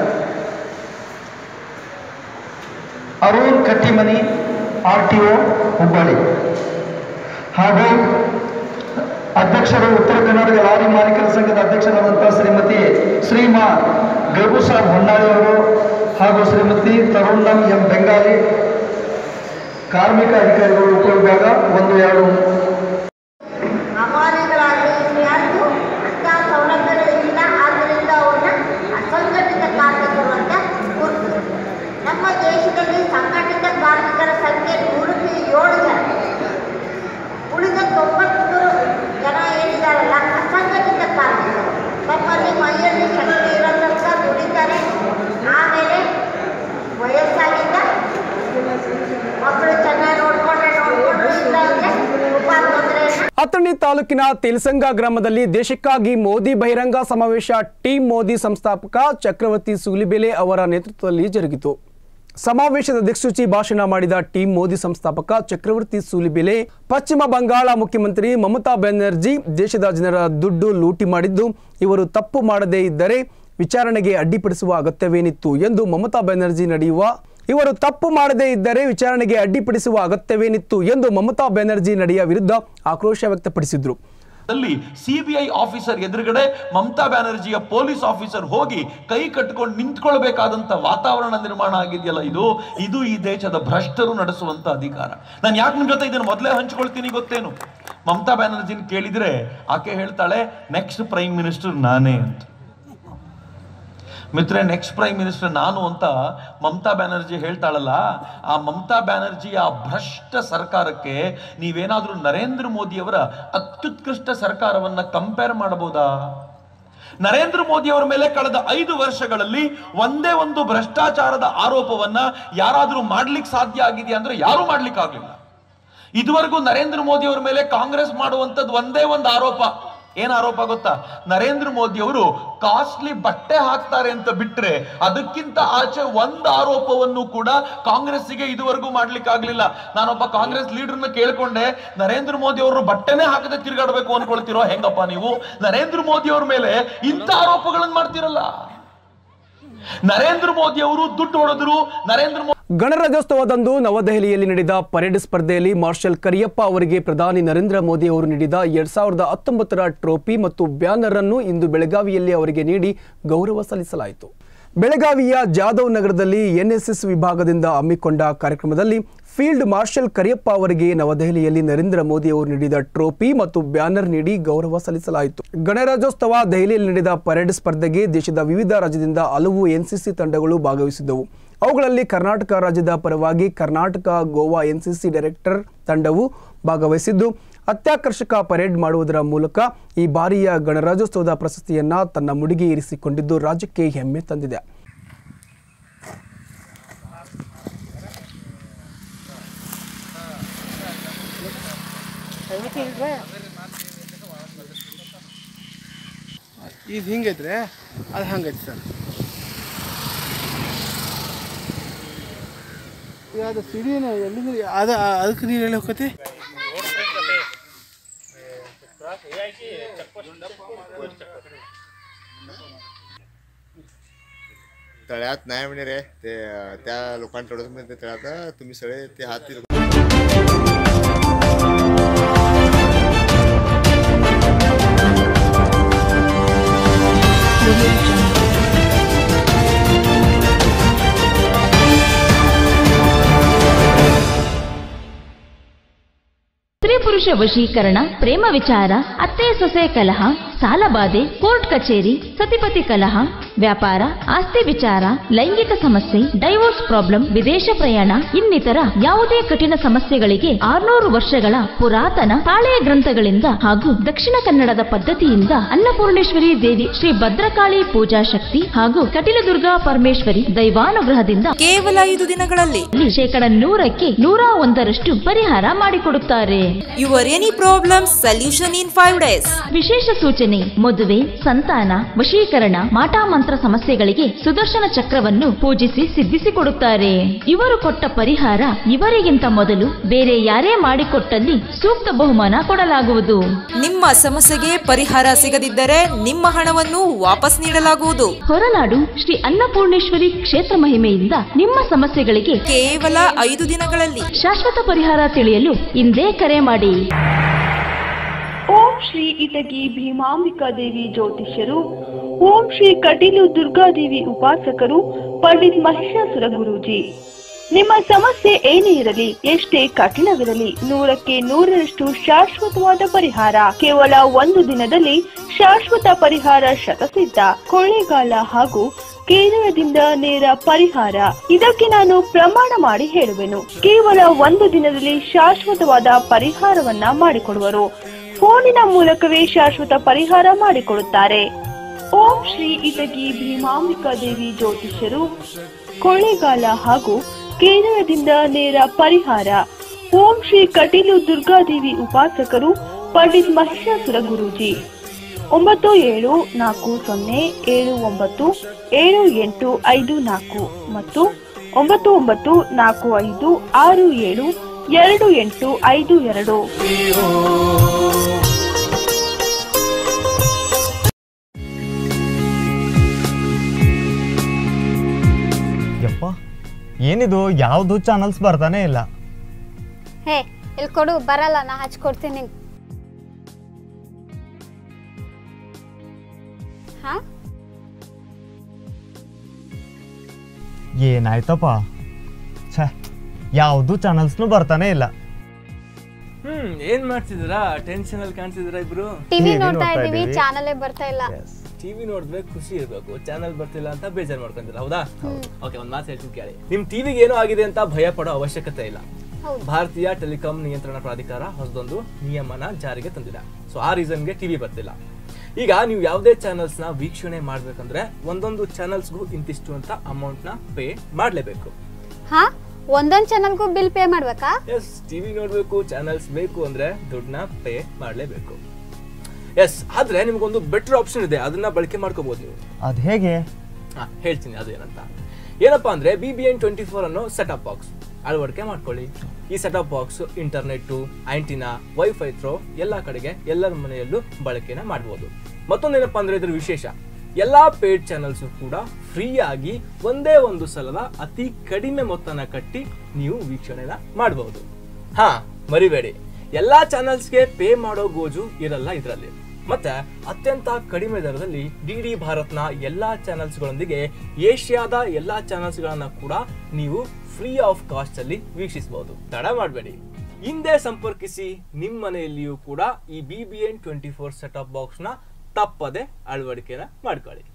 Arun Kattimani R T O Hubballi ಹಾಗೂ ಅಧ್ಯಕ್ಷರು ಉತ್ತರ ಕರ್ನಾಟಕ ಲಾರಿ ಮಾಲೀಕರ ಸಂಘದ ಅಧ್ಯಕ್ಷರಾದಂತಹ ಶ್ರೀಮತಿ ಶ್ರೀಮಾ ಗೈಬು ಸಾಬ್ ಹೊನ್ನಾಳಿ ಅವರು ಹಾಗೂ ಶ್ರೀಮತಿ ತರುಣಂ ಎಂ ಬೆಂಗಾಲಿ ಕಾರ್ಮಿಕ ಅಧಿಕಾರಿಗಳು ಉಪವಿಭಾಗ ಒಂದು ಎರಡು ಅಮಾನಿಗಳಾಗಲಿ ಯಾರಿಗೂ ಅಂಥ ಸೌಲಭ್ಯಗಳು ಇಲ್ಲ ಆದ್ದರಿಂದ ಅವ್ರನ್ನ ಅಸಂಘಟಿತ ಕಾರ್ಮಿಕರು ಅಂತ ಗುರುತಿಸ್ತಾರೆ ನಮ್ಮ ದೇಶದಲ್ಲಿ ಸಂಘಟಿತ ಕಾರ್ಮಿಕರ ಸಂಖ್ಯೆ ನೂರಕ್ಕೆ ಏಳು ಜನ ಉಳಿದ ತೊಂಬತ್ತು ಜನ ಏನಿದಾರಲ್ಲ ಅಸಂಘಟಿತ ಕಾರ್ಮಿಕರು ತಮ್ಮಲ್ಲಿ ಮೈಯಲ್ಲಿ ಶಕ್ತಿ ಇರೋ ತನಕ ದುಡಿತಾರೆ ಆಮೇಲೆ ವಯಸ್ಸಾಗಿದ್ದ ಮಕ್ಕಳು ಚೆನ್ನಾಗಿ ನೋಡ್ಕೊಂಡ್ರೆ ನೋಡ್ಕೊಂಡ್ರೆ ಇಲ್ಲ ಅಂದರೆ ತುಂಬಾ ತೊಂದರೆಯನ್ನು ಅಥಣಿ ತಾಲೂಕಿನ ತಿಲ್ಸಂಗ ಗ್ರಾಮದಲ್ಲಿ ದೇಶಕ್ಕಾಗಿ ಮೋದಿ ಬಹಿರಂಗ ಸಮಾವೇಶ ಟೀಮ್ ಮೋದಿ ಸಂಸ್ಥಾಪಕ ಚಕ್ರವರ್ತಿ ಸೂಲಿಬೆಲೆ ಅವರ ನೇತೃತ್ವದಲ್ಲಿ ಜರುಗಿತು ಸಮಾವೇಶದ ದಿಕ್ಸೂಚಿ ಭಾಷಣ ಮಾಡಿದ ಟೀಮ್ ಮೋದಿ ಸಂಸ್ಥಾಪಕ ಚಕ್ರವರ್ತಿ ಸೂಲಿಬೆಲೆ ಪಶ್ಚಿಮ ಬಂಗಾಳ ಮುಖ್ಯಮಂತ್ರಿ ಮಮತಾ ಬ್ಯಾನರ್ಜಿ ದೇಶದ ಜನರ ದುಡ್ಡು ಲೂಟಿ ಮಾಡಿದ್ದು ಇವರು ತಪ್ಪು ಮಾಡದೇ ಇದ್ದರೆ ವಿಚಾರಣೆಗೆ ಅಡ್ಡಿಪಡಿಸುವ ಅಗತ್ಯವೇನಿತ್ತು ಎಂದು ಮಮತಾ ಬ್ಯಾನರ್ಜಿ ನಡೆಯುವ ಇವರು ತಪ್ಪು ಮಾಡದೇ ಇದ್ದರೆ ವಿಚಾರಣೆಗೆ ಅಡ್ಡಿಪಡಿಸುವ ಅಗತ್ಯವೇನಿತ್ತು ಎಂದು ಮಮತಾ ಬ್ಯಾನರ್ಜಿ ನಡೆಯ ವಿರುದ್ಧ ಆಕ್ರೋಶ ವ್ಯಕ್ತಪಡಿಸಿದ್ರು ಅಲ್ಲಿ ಸಿಬಿಐ ಆಫೀಸರ್ ಎದುರುಗಡೆ ಮಮತಾ ಬ್ಯಾನರ್ಜಿಯ ಪೊಲೀಸ್ ಆಫೀಸರ್ ಹೋಗಿ ಕೈ ಕಟ್ಕೊಂಡು ನಿಂತ್ಕೊಳ್ಬೇಕಾದಂತ ವಾತಾವರಣ ನಿರ್ಮಾಣ ಆಗಿದೆಯಲ್ಲ ಇದು ಇದು ಈ ದೇಶದ ಭ್ರಷ್ಟರು ನಡೆಸುವಂತ ಅಧಿಕಾರ ನಾನು ಯಾಕೆ ನಿಮ್ ಜೊತೆ ಇದನ್ನು ಮೊದಲೇ ಹಂಚ್ಕೊಳ್ತೀನಿ ಗೊತ್ತೇನು ಮಮತಾ ಬ್ಯಾನರ್ಜಿನ ಕೇಳಿದ್ರೆ ಆಕೆ ಹೇಳ್ತಾಳೆ ನೆಕ್ಸ್ಟ್ ಪ್ರೈಮ್ ಮಿನಿಸ್ಟರ್ ನಾನೇ ಅಂತ ಮಿತ್ರ ನೆಕ್ಸ್ಟ್ ಪ್ರೈಮ್ ಮಿನಿಸ್ಟರ್ ನಾನು ಅಂತ ಮಮತಾ ಬ್ಯಾನರ್ಜಿ ಹೇಳ್ತಾಳಲ್ಲ ಆ ಮಮತಾ ಬ್ಯಾನರ್ಜಿ ಆ ಭ್ರಷ್ಟ ಸರ್ಕಾರಕ್ಕೆ ನೀವೇನಾದ್ರೂ ನರೇಂದ್ರ ಮೋದಿಯವರ ಅತ್ಯುತ್ಕೃಷ್ಟ ಸರ್ಕಾರವನ್ನ ಕಂಪೇರ್ ಮಾಡಬಹುದಾ ನರೇಂದ್ರ ಮೋದಿ ಅವರ ಮೇಲೆ ಕಳೆದ ಐದು ವರ್ಷಗಳಲ್ಲಿ ಒಂದೇ ಒಂದು ಭ್ರಷ್ಟಾಚಾರದ ಆರೋಪವನ್ನ ಯಾರಾದ್ರೂ ಮಾಡ್ಲಿಕ್ಕೆ ಸಾಧ್ಯ ಆಗಿದೆಯಾ ಅಂದ್ರೆ ಯಾರು ಮಾಡ್ಲಿಕ್ಕೆ ಆಗ್ಲಿಲ್ಲ ಇದುವರೆಗೂ ನರೇಂದ್ರ ಮೋದಿ ಅವರ ಮೇಲೆ ಕಾಂಗ್ರೆಸ್ ಮಾಡುವಂತದ್ದು ಒಂದೇ ಒಂದು ಆರೋಪ ಏನ್ ಆರೋಪ ಗೊತ್ತಾ ನರೇಂದ್ರ ಮೋದಿ ಅವರು ಕಾಸ್ಟ್ಲಿ ಬಟ್ಟೆ ಹಾಕ್ತಾರೆ ಅಂತ ಬಿಟ್ರೆ ಅದಕ್ಕಿಂತ ಆಚೆ ಒಂದು ಆರೋಪವನ್ನು ಕೂಡ ಕಾಂಗ್ರೆಸ್ಸಿಗೆ ಇದುವರೆಗೂ ಮಾಡ್ಲಿಕ್ಕೆ ಆಗ್ಲಿಲ್ಲ ನಾನೊಬ್ಬ ಕಾಂಗ್ರೆಸ್ ಲೀಡರ್ನ ಕೇಳ್ಕೊಂಡೆ ನರೇಂದ್ರ ಮೋದಿ ಅವರು ಬಟ್ಟೆನೇ ಹಾಕದೆ ತಿರುಗಾಡ್ಬೇಕು ಅನ್ಕೊಳ್ತಿರೋ ಹೆಂಗಪ್ಪ ನೀವು ನರೇಂದ್ರ ಮೋದಿ ಅವ್ರ ಮೇಲೆ ಇಂಥ ಆರೋಪಗಳನ್ನು ಮಾಡ್ತಿರಲ್ಲ ನರೇಂದ್ರ ಮೋದಿ ಅವರು ದುಡ್ಡು ಹೊಡೆದ್ರು ನರೇಂದ್ರ ಮೋದಿ ಗಣರಾಜ್ಯೋತ್ಸವದಂದು ನವದೆಹಲಿಯಲ್ಲಿ ನಡೆದ ಪರೇಡ್ ಸ್ಪರ್ಧೆಯಲ್ಲಿ ಮಾರ್ಷಲ್ ಕರಿಯಪ್ಪ ಅವರಿಗೆ ಪ್ರಧಾನಿ ನರೇಂದ್ರ ಮೋದಿ ಅವರು ನೀಡಿದ ಎರಡ್ ಸಾವಿರದ ಹತ್ತೊಂಬತ್ತರ ಟ್ರೋಫಿ ಮತ್ತು ಬ್ಯಾನರ್ ಅನ್ನು ಇಂದು ಬೆಳಗಾವಿಯಲ್ಲಿ ಅವರಿಗೆ ನೀಡಿ ಗೌರವ ಸಲ್ಲಿಸಲಾಯಿತು ಬೆಳಗಾವಿಯ ಜಾಧವ್ ನಗರದಲ್ಲಿ ಎನ್ಎಸ್ಎಸ್ ವಿಭಾಗದಿಂದ ಹಮ್ಮಿಕೊಂಡ ಕಾರ್ಯಕ್ರಮದಲ್ಲಿ ಫೀಲ್ಡ್ ಮಾರ್ಷಲ್ ಕರಿಯಪ್ಪ ಅವರಿಗೆ ನವದೆಹಲಿಯಲ್ಲಿ ನರೇಂದ್ರ ಮೋದಿ ಅವರು ನೀಡಿದ ಟ್ರೋಫಿ ಮತ್ತು ಬ್ಯಾನರ್ ನೀಡಿ ಗೌರವ ಸಲ್ಲಿಸಲಾಯಿತು ಗಣರಾಜ್ಯೋತ್ಸವ ದೆಹಲಿಯಲ್ಲಿ ನಡೆದ ಪರೇಡ್ ಸ್ಪರ್ಧೆಗೆ ದೇಶದ ವಿವಿಧ ರಾಜ್ಯದಿಂದ ಹಲವು ಎನ್ಸಿಸಿ ತಂಡಗಳು ಭಾಗವಹಿಸಿದ್ದವು ಅವುಗಳಲ್ಲಿ ಕರ್ನಾಟಕ ರಾಜ್ಯದ ಪರವಾಗಿ ಕರ್ನಾಟಕ ಗೋವಾ ಎನ್ಸಿಸಿ ಡೈರೆಕ್ಟರ್ ತಂಡವು ಭಾಗವಹಿಸಿದ್ದು ಅತ್ಯಾಕರ್ಷಕ ಪರೇಡ್ ಮಾಡುವುದರ ಮೂಲಕ ಈ ಬಾರಿಯ ಗಣರಾಜ್ಯೋತ್ಸವದ ಪ್ರಶಸ್ತಿಯನ್ನ ತನ್ನ ಮುಡಿಗೆ ಇರಿಸಿಕೊಂಡಿದ್ದು ರಾಜ್ಯಕ್ಕೆ ಹೆಮ್ಮೆ ತಂದಿದೆ ಇದು ಹಿಂಗೈತ್ರೆ ಅದು ಹಂಗೈತಿ ಸರ್ ಅದು ಸಿಡಿನ ಎಲ್ಲಿಂದ ಅದು ಅದಕ್ಕೆ ನೀರು ಎಲ್ಲಿ ಹೋಗತಿ तळ्यात नाही म्हणे रे ते त्या लोकांकडून म्हणजे ते तळ्यात तुम्ही सगळे ते हाती ಸ್ತ್ರೀ ಪುರುಷ ವಶೀಕರಣ ಪ್ರೇಮ ವಿಚಾರ ಅತ್ತೆ ಸೊಸೆ ಕಲಹ ಸಾಲಬಾಧೆ ಕೋರ್ಟ್ ಕಚೇರಿ ಸತಿಪತಿ ಕಲಹ ವ್ಯಾಪಾರ ಆಸ್ತಿ ವಿಚಾರ ಲೈಂಗಿಕ ಸಮಸ್ಯೆ ಡೈವೋರ್ಸ್ ಪ್ರಾಬ್ಲಮ್ ವಿದೇಶ ಪ್ರಯಾಣ ಇನ್ನಿತರ ಯಾವುದೇ ಕಠಿಣ ಸಮಸ್ಯೆಗಳಿಗೆ ಆರ್ನೂರು ವರ್ಷಗಳ ಪುರಾತನ ತಾಳೆಯ ಗ್ರಂಥಗಳಿಂದ ಹಾಗೂ ದಕ್ಷಿಣ ಕನ್ನಡದ ಪದ್ಧತಿಯಿಂದ ಅನ್ನಪೂರ್ಣೇಶ್ವರಿ ದೇವಿ ಶ್ರೀ ಭದ್ರಕಾಳಿ ಪೂಜಾ ಶಕ್ತಿ ಹಾಗೂ ಕಟಿಲದುರ್ಗಾ ಪರಮೇಶ್ವರಿ ದೈವಾನುಗ್ರಹದಿಂದ ಕೇವಲ ಐದು ದಿನಗಳಲ್ಲಿ ಶೇಕಡ ನೂರಕ್ಕೆ ನೂರ ಒಂದರಷ್ಟು ಪರಿಹಾರ ಮಾಡಿಕೊಡುತ್ತಾರೆ your any problem solution in five days ವಿಶೇಷ ಸೂಚನೆ ಮದುವೆ ಸಂತಾನ ವಶೀಕರಣ ಮಾಟಾಮಂತ್ರ ಸಮಸ್ಯೆಗಳಿಗೆ ಸುದರ್ಶನ ಚಕ್ರವನ್ನು ಪೂಜಿಸಿ ಸಿದ್ಧಿಸಿಕೊಡುತ್ತಾರೆ ಇವರು ಕೊಟ್ಟ ಪರಿಹಾರ ಇವರಿಗಿಂತ ಮೊದಲು ಬೇರೆ ಯಾರೇ ಮಾಡಿಕೊಟ್ಟಲ್ಲಿ ಸೂಕ್ತ ಬಹುಮಾನ ಕೊಡಲಾಗುವುದು ನಿಮ್ಮ ಸಮಸ್ಯೆಗೆ ಪರಿಹಾರ ಸಿಗದಿದ್ದರೆ ನಿಮ್ಮ ಹಣವನ್ನು ವಾಪಸ್ ನೀಡಲಾಗುವುದು ಹೊರನಾಡು ಶ್ರೀ ಅನ್ನಪೂರ್ಣೇಶ್ವರಿ ಕ್ಷೇತ್ರ ಮಹಿಮೆಯಿಂದ ನಿಮ್ಮ ಸಮಸ್ಯೆಗಳಿಗೆ ಕೇವಲ ಐದು ದಿನಗಳಲ್ಲಿ ಶಾಶ್ವತ ಪರಿಹಾರ ತಿಳಿಯಲು ಇಂದೇ ಕರೆ ಮಾಡಿ ಓಂ ಶ್ರೀ ಇಟಗಿ ಭೀಮಾಂಬಿಕಾ ದೇವಿ ಜ್ಯೋತಿಷ್ಯರು ಓಂ ಶ್ರೀ ಕಟೀಲು ದುರ್ಗಾದೇವಿ ಉಪಾಸಕರು ಪಂಡಿತ್ ಮಹಿಷಾಸುರ ಗುರೂಜಿ ನಿಮ್ಮ ಸಮಸ್ಯೆ ಏನೇ ಇರಲಿ ಎಷ್ಟೇ ಕಠಿಣವಿರಲಿ ನೂರಕ್ಕೆ ನೂರರಷ್ಟು ಶಾಶ್ವತವಾದ ಪರಿಹಾರ ಕೇವಲ ಒಂದು ದಿನದಲ್ಲಿ ಶಾಶ್ವತ ಪರಿಹಾರ ಶತಸಿದ್ಧ ಕೊಳ್ಳೇಗಾಲ ಹಾಗೂ ಕೇರಳದಿಂದ ನೇರ ಪರಿಹಾರ ಇದಕ್ಕೆ ನಾನು ಪ್ರಮಾಣ ಮಾಡಿ ಹೇಳುವೆನು ಕೇವಲ ಒಂದು ದಿನದಲ್ಲಿ ಶಾಶ್ವತವಾದ ಪರಿಹಾರವನ್ನ ಮಾಡಿಕೊಡುವರು ಫೋನಿನ ಮೂಲಕವೇ ಶಾಶ್ವತ ಪರಿಹಾರ ಮಾಡಿಕೊಡುತ್ತಾರೆ ಓಂ ಶ್ರೀ ಇಟಗಿ ಭೀಮಾಂಬಿಕಾ ದೇವಿ ಜ್ಯೋತಿಷ್ಯರು ಕೊಳ್ಳೇಗಾಲ ಹಾಗೂ ಕೇರಳದಿಂದ ನೇರ ಪರಿಹಾರ ಓಂ ಶ್ರೀ ಕಟೀಲು ದುರ್ಗಾದೇವಿ ಉಪಾಸಕರು ಪಂಡಿತ್ ಮಹಿಷಾಸುರ ಗುರೂಜಿ ಒಂಬತ್ತು ಏಳು ನಾಲ್ಕು ಸೊನ್ನೆ ಏಳು ಒಂಬತ್ತು ಏಳು ಎಂಟು ಐದು ನಾಲ್ಕು ಮತ್ತು ಒಂಬತ್ತು ಒಂಬತ್ತು ನಾಲ್ಕು ಐದು ಆರು ಏಳು ಎರಡು ಎಂಟು ಐದು ಎರಡು ಯಪ್ಪ ಏನಿದು ಯಾವುದು ಚಾನಲ್ಸ್ ಬರ್ತಾನೆ ಇಲ್ಲ ಹೇ ಇಲ್ಲಿ ಕೊಡು ಬರಲ್ಲ ನಾ ಹಚ್ಕೊಡ್ತೀನಿ ನಿಂಗೆ ಹಾ ಏನಾಯ್ತಪ್ಪ ಛೇ ಯಾವುದು ಚಾನಲ್ಸ್ನು ಬರ್ತಾನೆ ಇಲ್ಲ ಹ್ಮ್ ಏನ್ ಮಾಡ್ತಿದ್ದೀರಾ ಟೆನ್ಷನ್ ಅಲ್ಲಿ ಕಾಣ್ತಿದ್ದೀರಾ ಇಬ್ರು ಟಿವಿ TV ನೋಡ್ತಾ ನೋಡ್ತಾ ಇದೀವಿ ಇದೀವಿ. ಚಾನಲೇ ಬರ್ತಾ ಇಲ್ಲ ಟಿವಿ ನೋಡಿದ್ರೆ ಖುಷಿ ಇರಬೇಕು ಚಾನಲ್ ಬರ್ತಿಲ್ಲ ಅಂತ ಬೇಜಾರು ಮಾಡ್ಕೊಂತೀರ ಹೌದಾ ಓಕೆ ಒಂದ್ ಮಾತು ಹೇಳ್ತೀನಿ ಕೇಳಿ ನಿಮ್ ಟಿವಿಗೆ ಏನೋ ಆಗಿದೆ ಅಂತ ಭಯ ಪಡೋ ಅವಶ್ಯಕತೆ ಇಲ್ಲ ಭಾರತೀಯ ಟೆಲಿಕಾಂ ನಿಯಂತ್ರಣ ಪ್ರಾಧಿಕಾರ ಹೊಸದೊಂದು ನಿಯಮನ ಜಾರಿಗೆ ತಂದಿದೆ ಸೊ ಆ ರೀಸನ್ಗೆ ಟಿವಿ ಬರ್ತಿಲ್ಲ ಈಗ ನೀವು ಯಾವುದೇ ಚಾನಲ್ಸ್ ನ ವೀಕ್ಷಣೆ ಮಾಡ್ಬೇಕಂದ್ರೆ ಒಂದೊಂದು ಚಾನಲ್ಸ್ಗೂ ಇಂತಿಷ್ಟು ಅಂತ ಅಮೌಂಟ್ ನ ಪೇ ಮಾಡ್ಲೇಬೇಕು ಹಾ ಒಂದೊಂದ್ ಚಾನಲ್ಗೂ ಬಿಲ್ ಪೇ ಮಾಡ್ಬೇಕಾ ಎಸ್ ಟಿವಿ ನೋಡ್ಬೇಕು ಚಾನಲ್ಸ್ ಬೇಕು ಅಂದ್ರೆ ದುಡ್ಡನ್ನ ಪೇ ಮಾಡ್ಲೇಬೇಕು ಎಸ್ ಆದ್ರೆ ನಿಮ್ಗೊಂದು ಬೆಟರ್ ಆಪ್ಷನ್ ಇದೆ ಅದನ್ನ ಬಳಕೆ ಮಾಡ್ಕೋಬಹುದು ನೀವು ಅದು ಹೇಗೆ ಹಾ ಹೇಳ್ತೀನಿ ಅದು ಏನಂತ ಏನಪ್ಪಾ ಅಂದ್ರೆ B B N twenty four ಅನ್ನೋ ಸೆಟಪ್ ಬಾಕ್ಸ್ ಅಳವಡಿಕೆ ಮಾಡ್ಕೊಳ್ಳಿ ಈ setup box internet antenna wifi through ಎಲ್ಲಾ ಕಡೆಗೆ ಎಲ್ಲರ ಮನೆಯಲ್ಲೂ ಬಳಕೆನ ಮಾಡಬಹುದು ಮತ್ತೊಂದೇನಪ್ಪಾ ಅಂದ್ರೆ ಇದ್ರ ವಿಶೇಷ ಎಲ್ಲಾ ಪೇಡ್ ಚಾನಲ್ಸ್ ಕೂಡ ಫ್ರೀ ಆಗಿ ಒಂದೇ ಒಂದು ಸಲದ ಅತಿ ಕಡಿಮೆ ಮೊತ್ತನ ಕಟ್ಟಿ ನೀವು ವೀಕ್ಷಣೆನ ಮಾಡಬಹುದು ಹಾ ಮರಿಬೇಡಿ ಎಲ್ಲಾ ಚಾನಲ್ಸ್ಗೆ ಪೇ ಮಾಡೋ ಗೋಜು ಇರಲ್ಲ ಇದರಲ್ಲಿ ಮತ್ತೆ ಅತ್ಯಂತ ಕಡಿಮೆ ದರದಲ್ಲಿ ಡಿ ಡಿ ಭಾರತ್ನ ಎಲ್ಲಾ ಚಾನಲ್ಸ್ಗಳೊಂದಿಗೆ ಏಷ್ಯಾದ ಎಲ್ಲಾ ಚಾನಲ್ಸ್ಗಳನ್ನ ಕೂಡ ನೀವು ಫ್ರೀ ಆಫ್ ಕಾಸ್ಟ್ ಅಲ್ಲಿ ವೀಕ್ಷಿಸಬಹುದು ತಡ ಮಾಡಬೇಡಿ ಹಿಂದೆ ಸಂಪರ್ಕಿಸಿ ನಿಮ್ಮ ಮನೆಯಲ್ಲಿಯೂ ಕೂಡ ಈ B B N twenty four set of box ನ ತಪ್ಪದೆ ಅಳವಡಿಕೆನ ಮಾಡ್ಕೊಳ್ಳಿ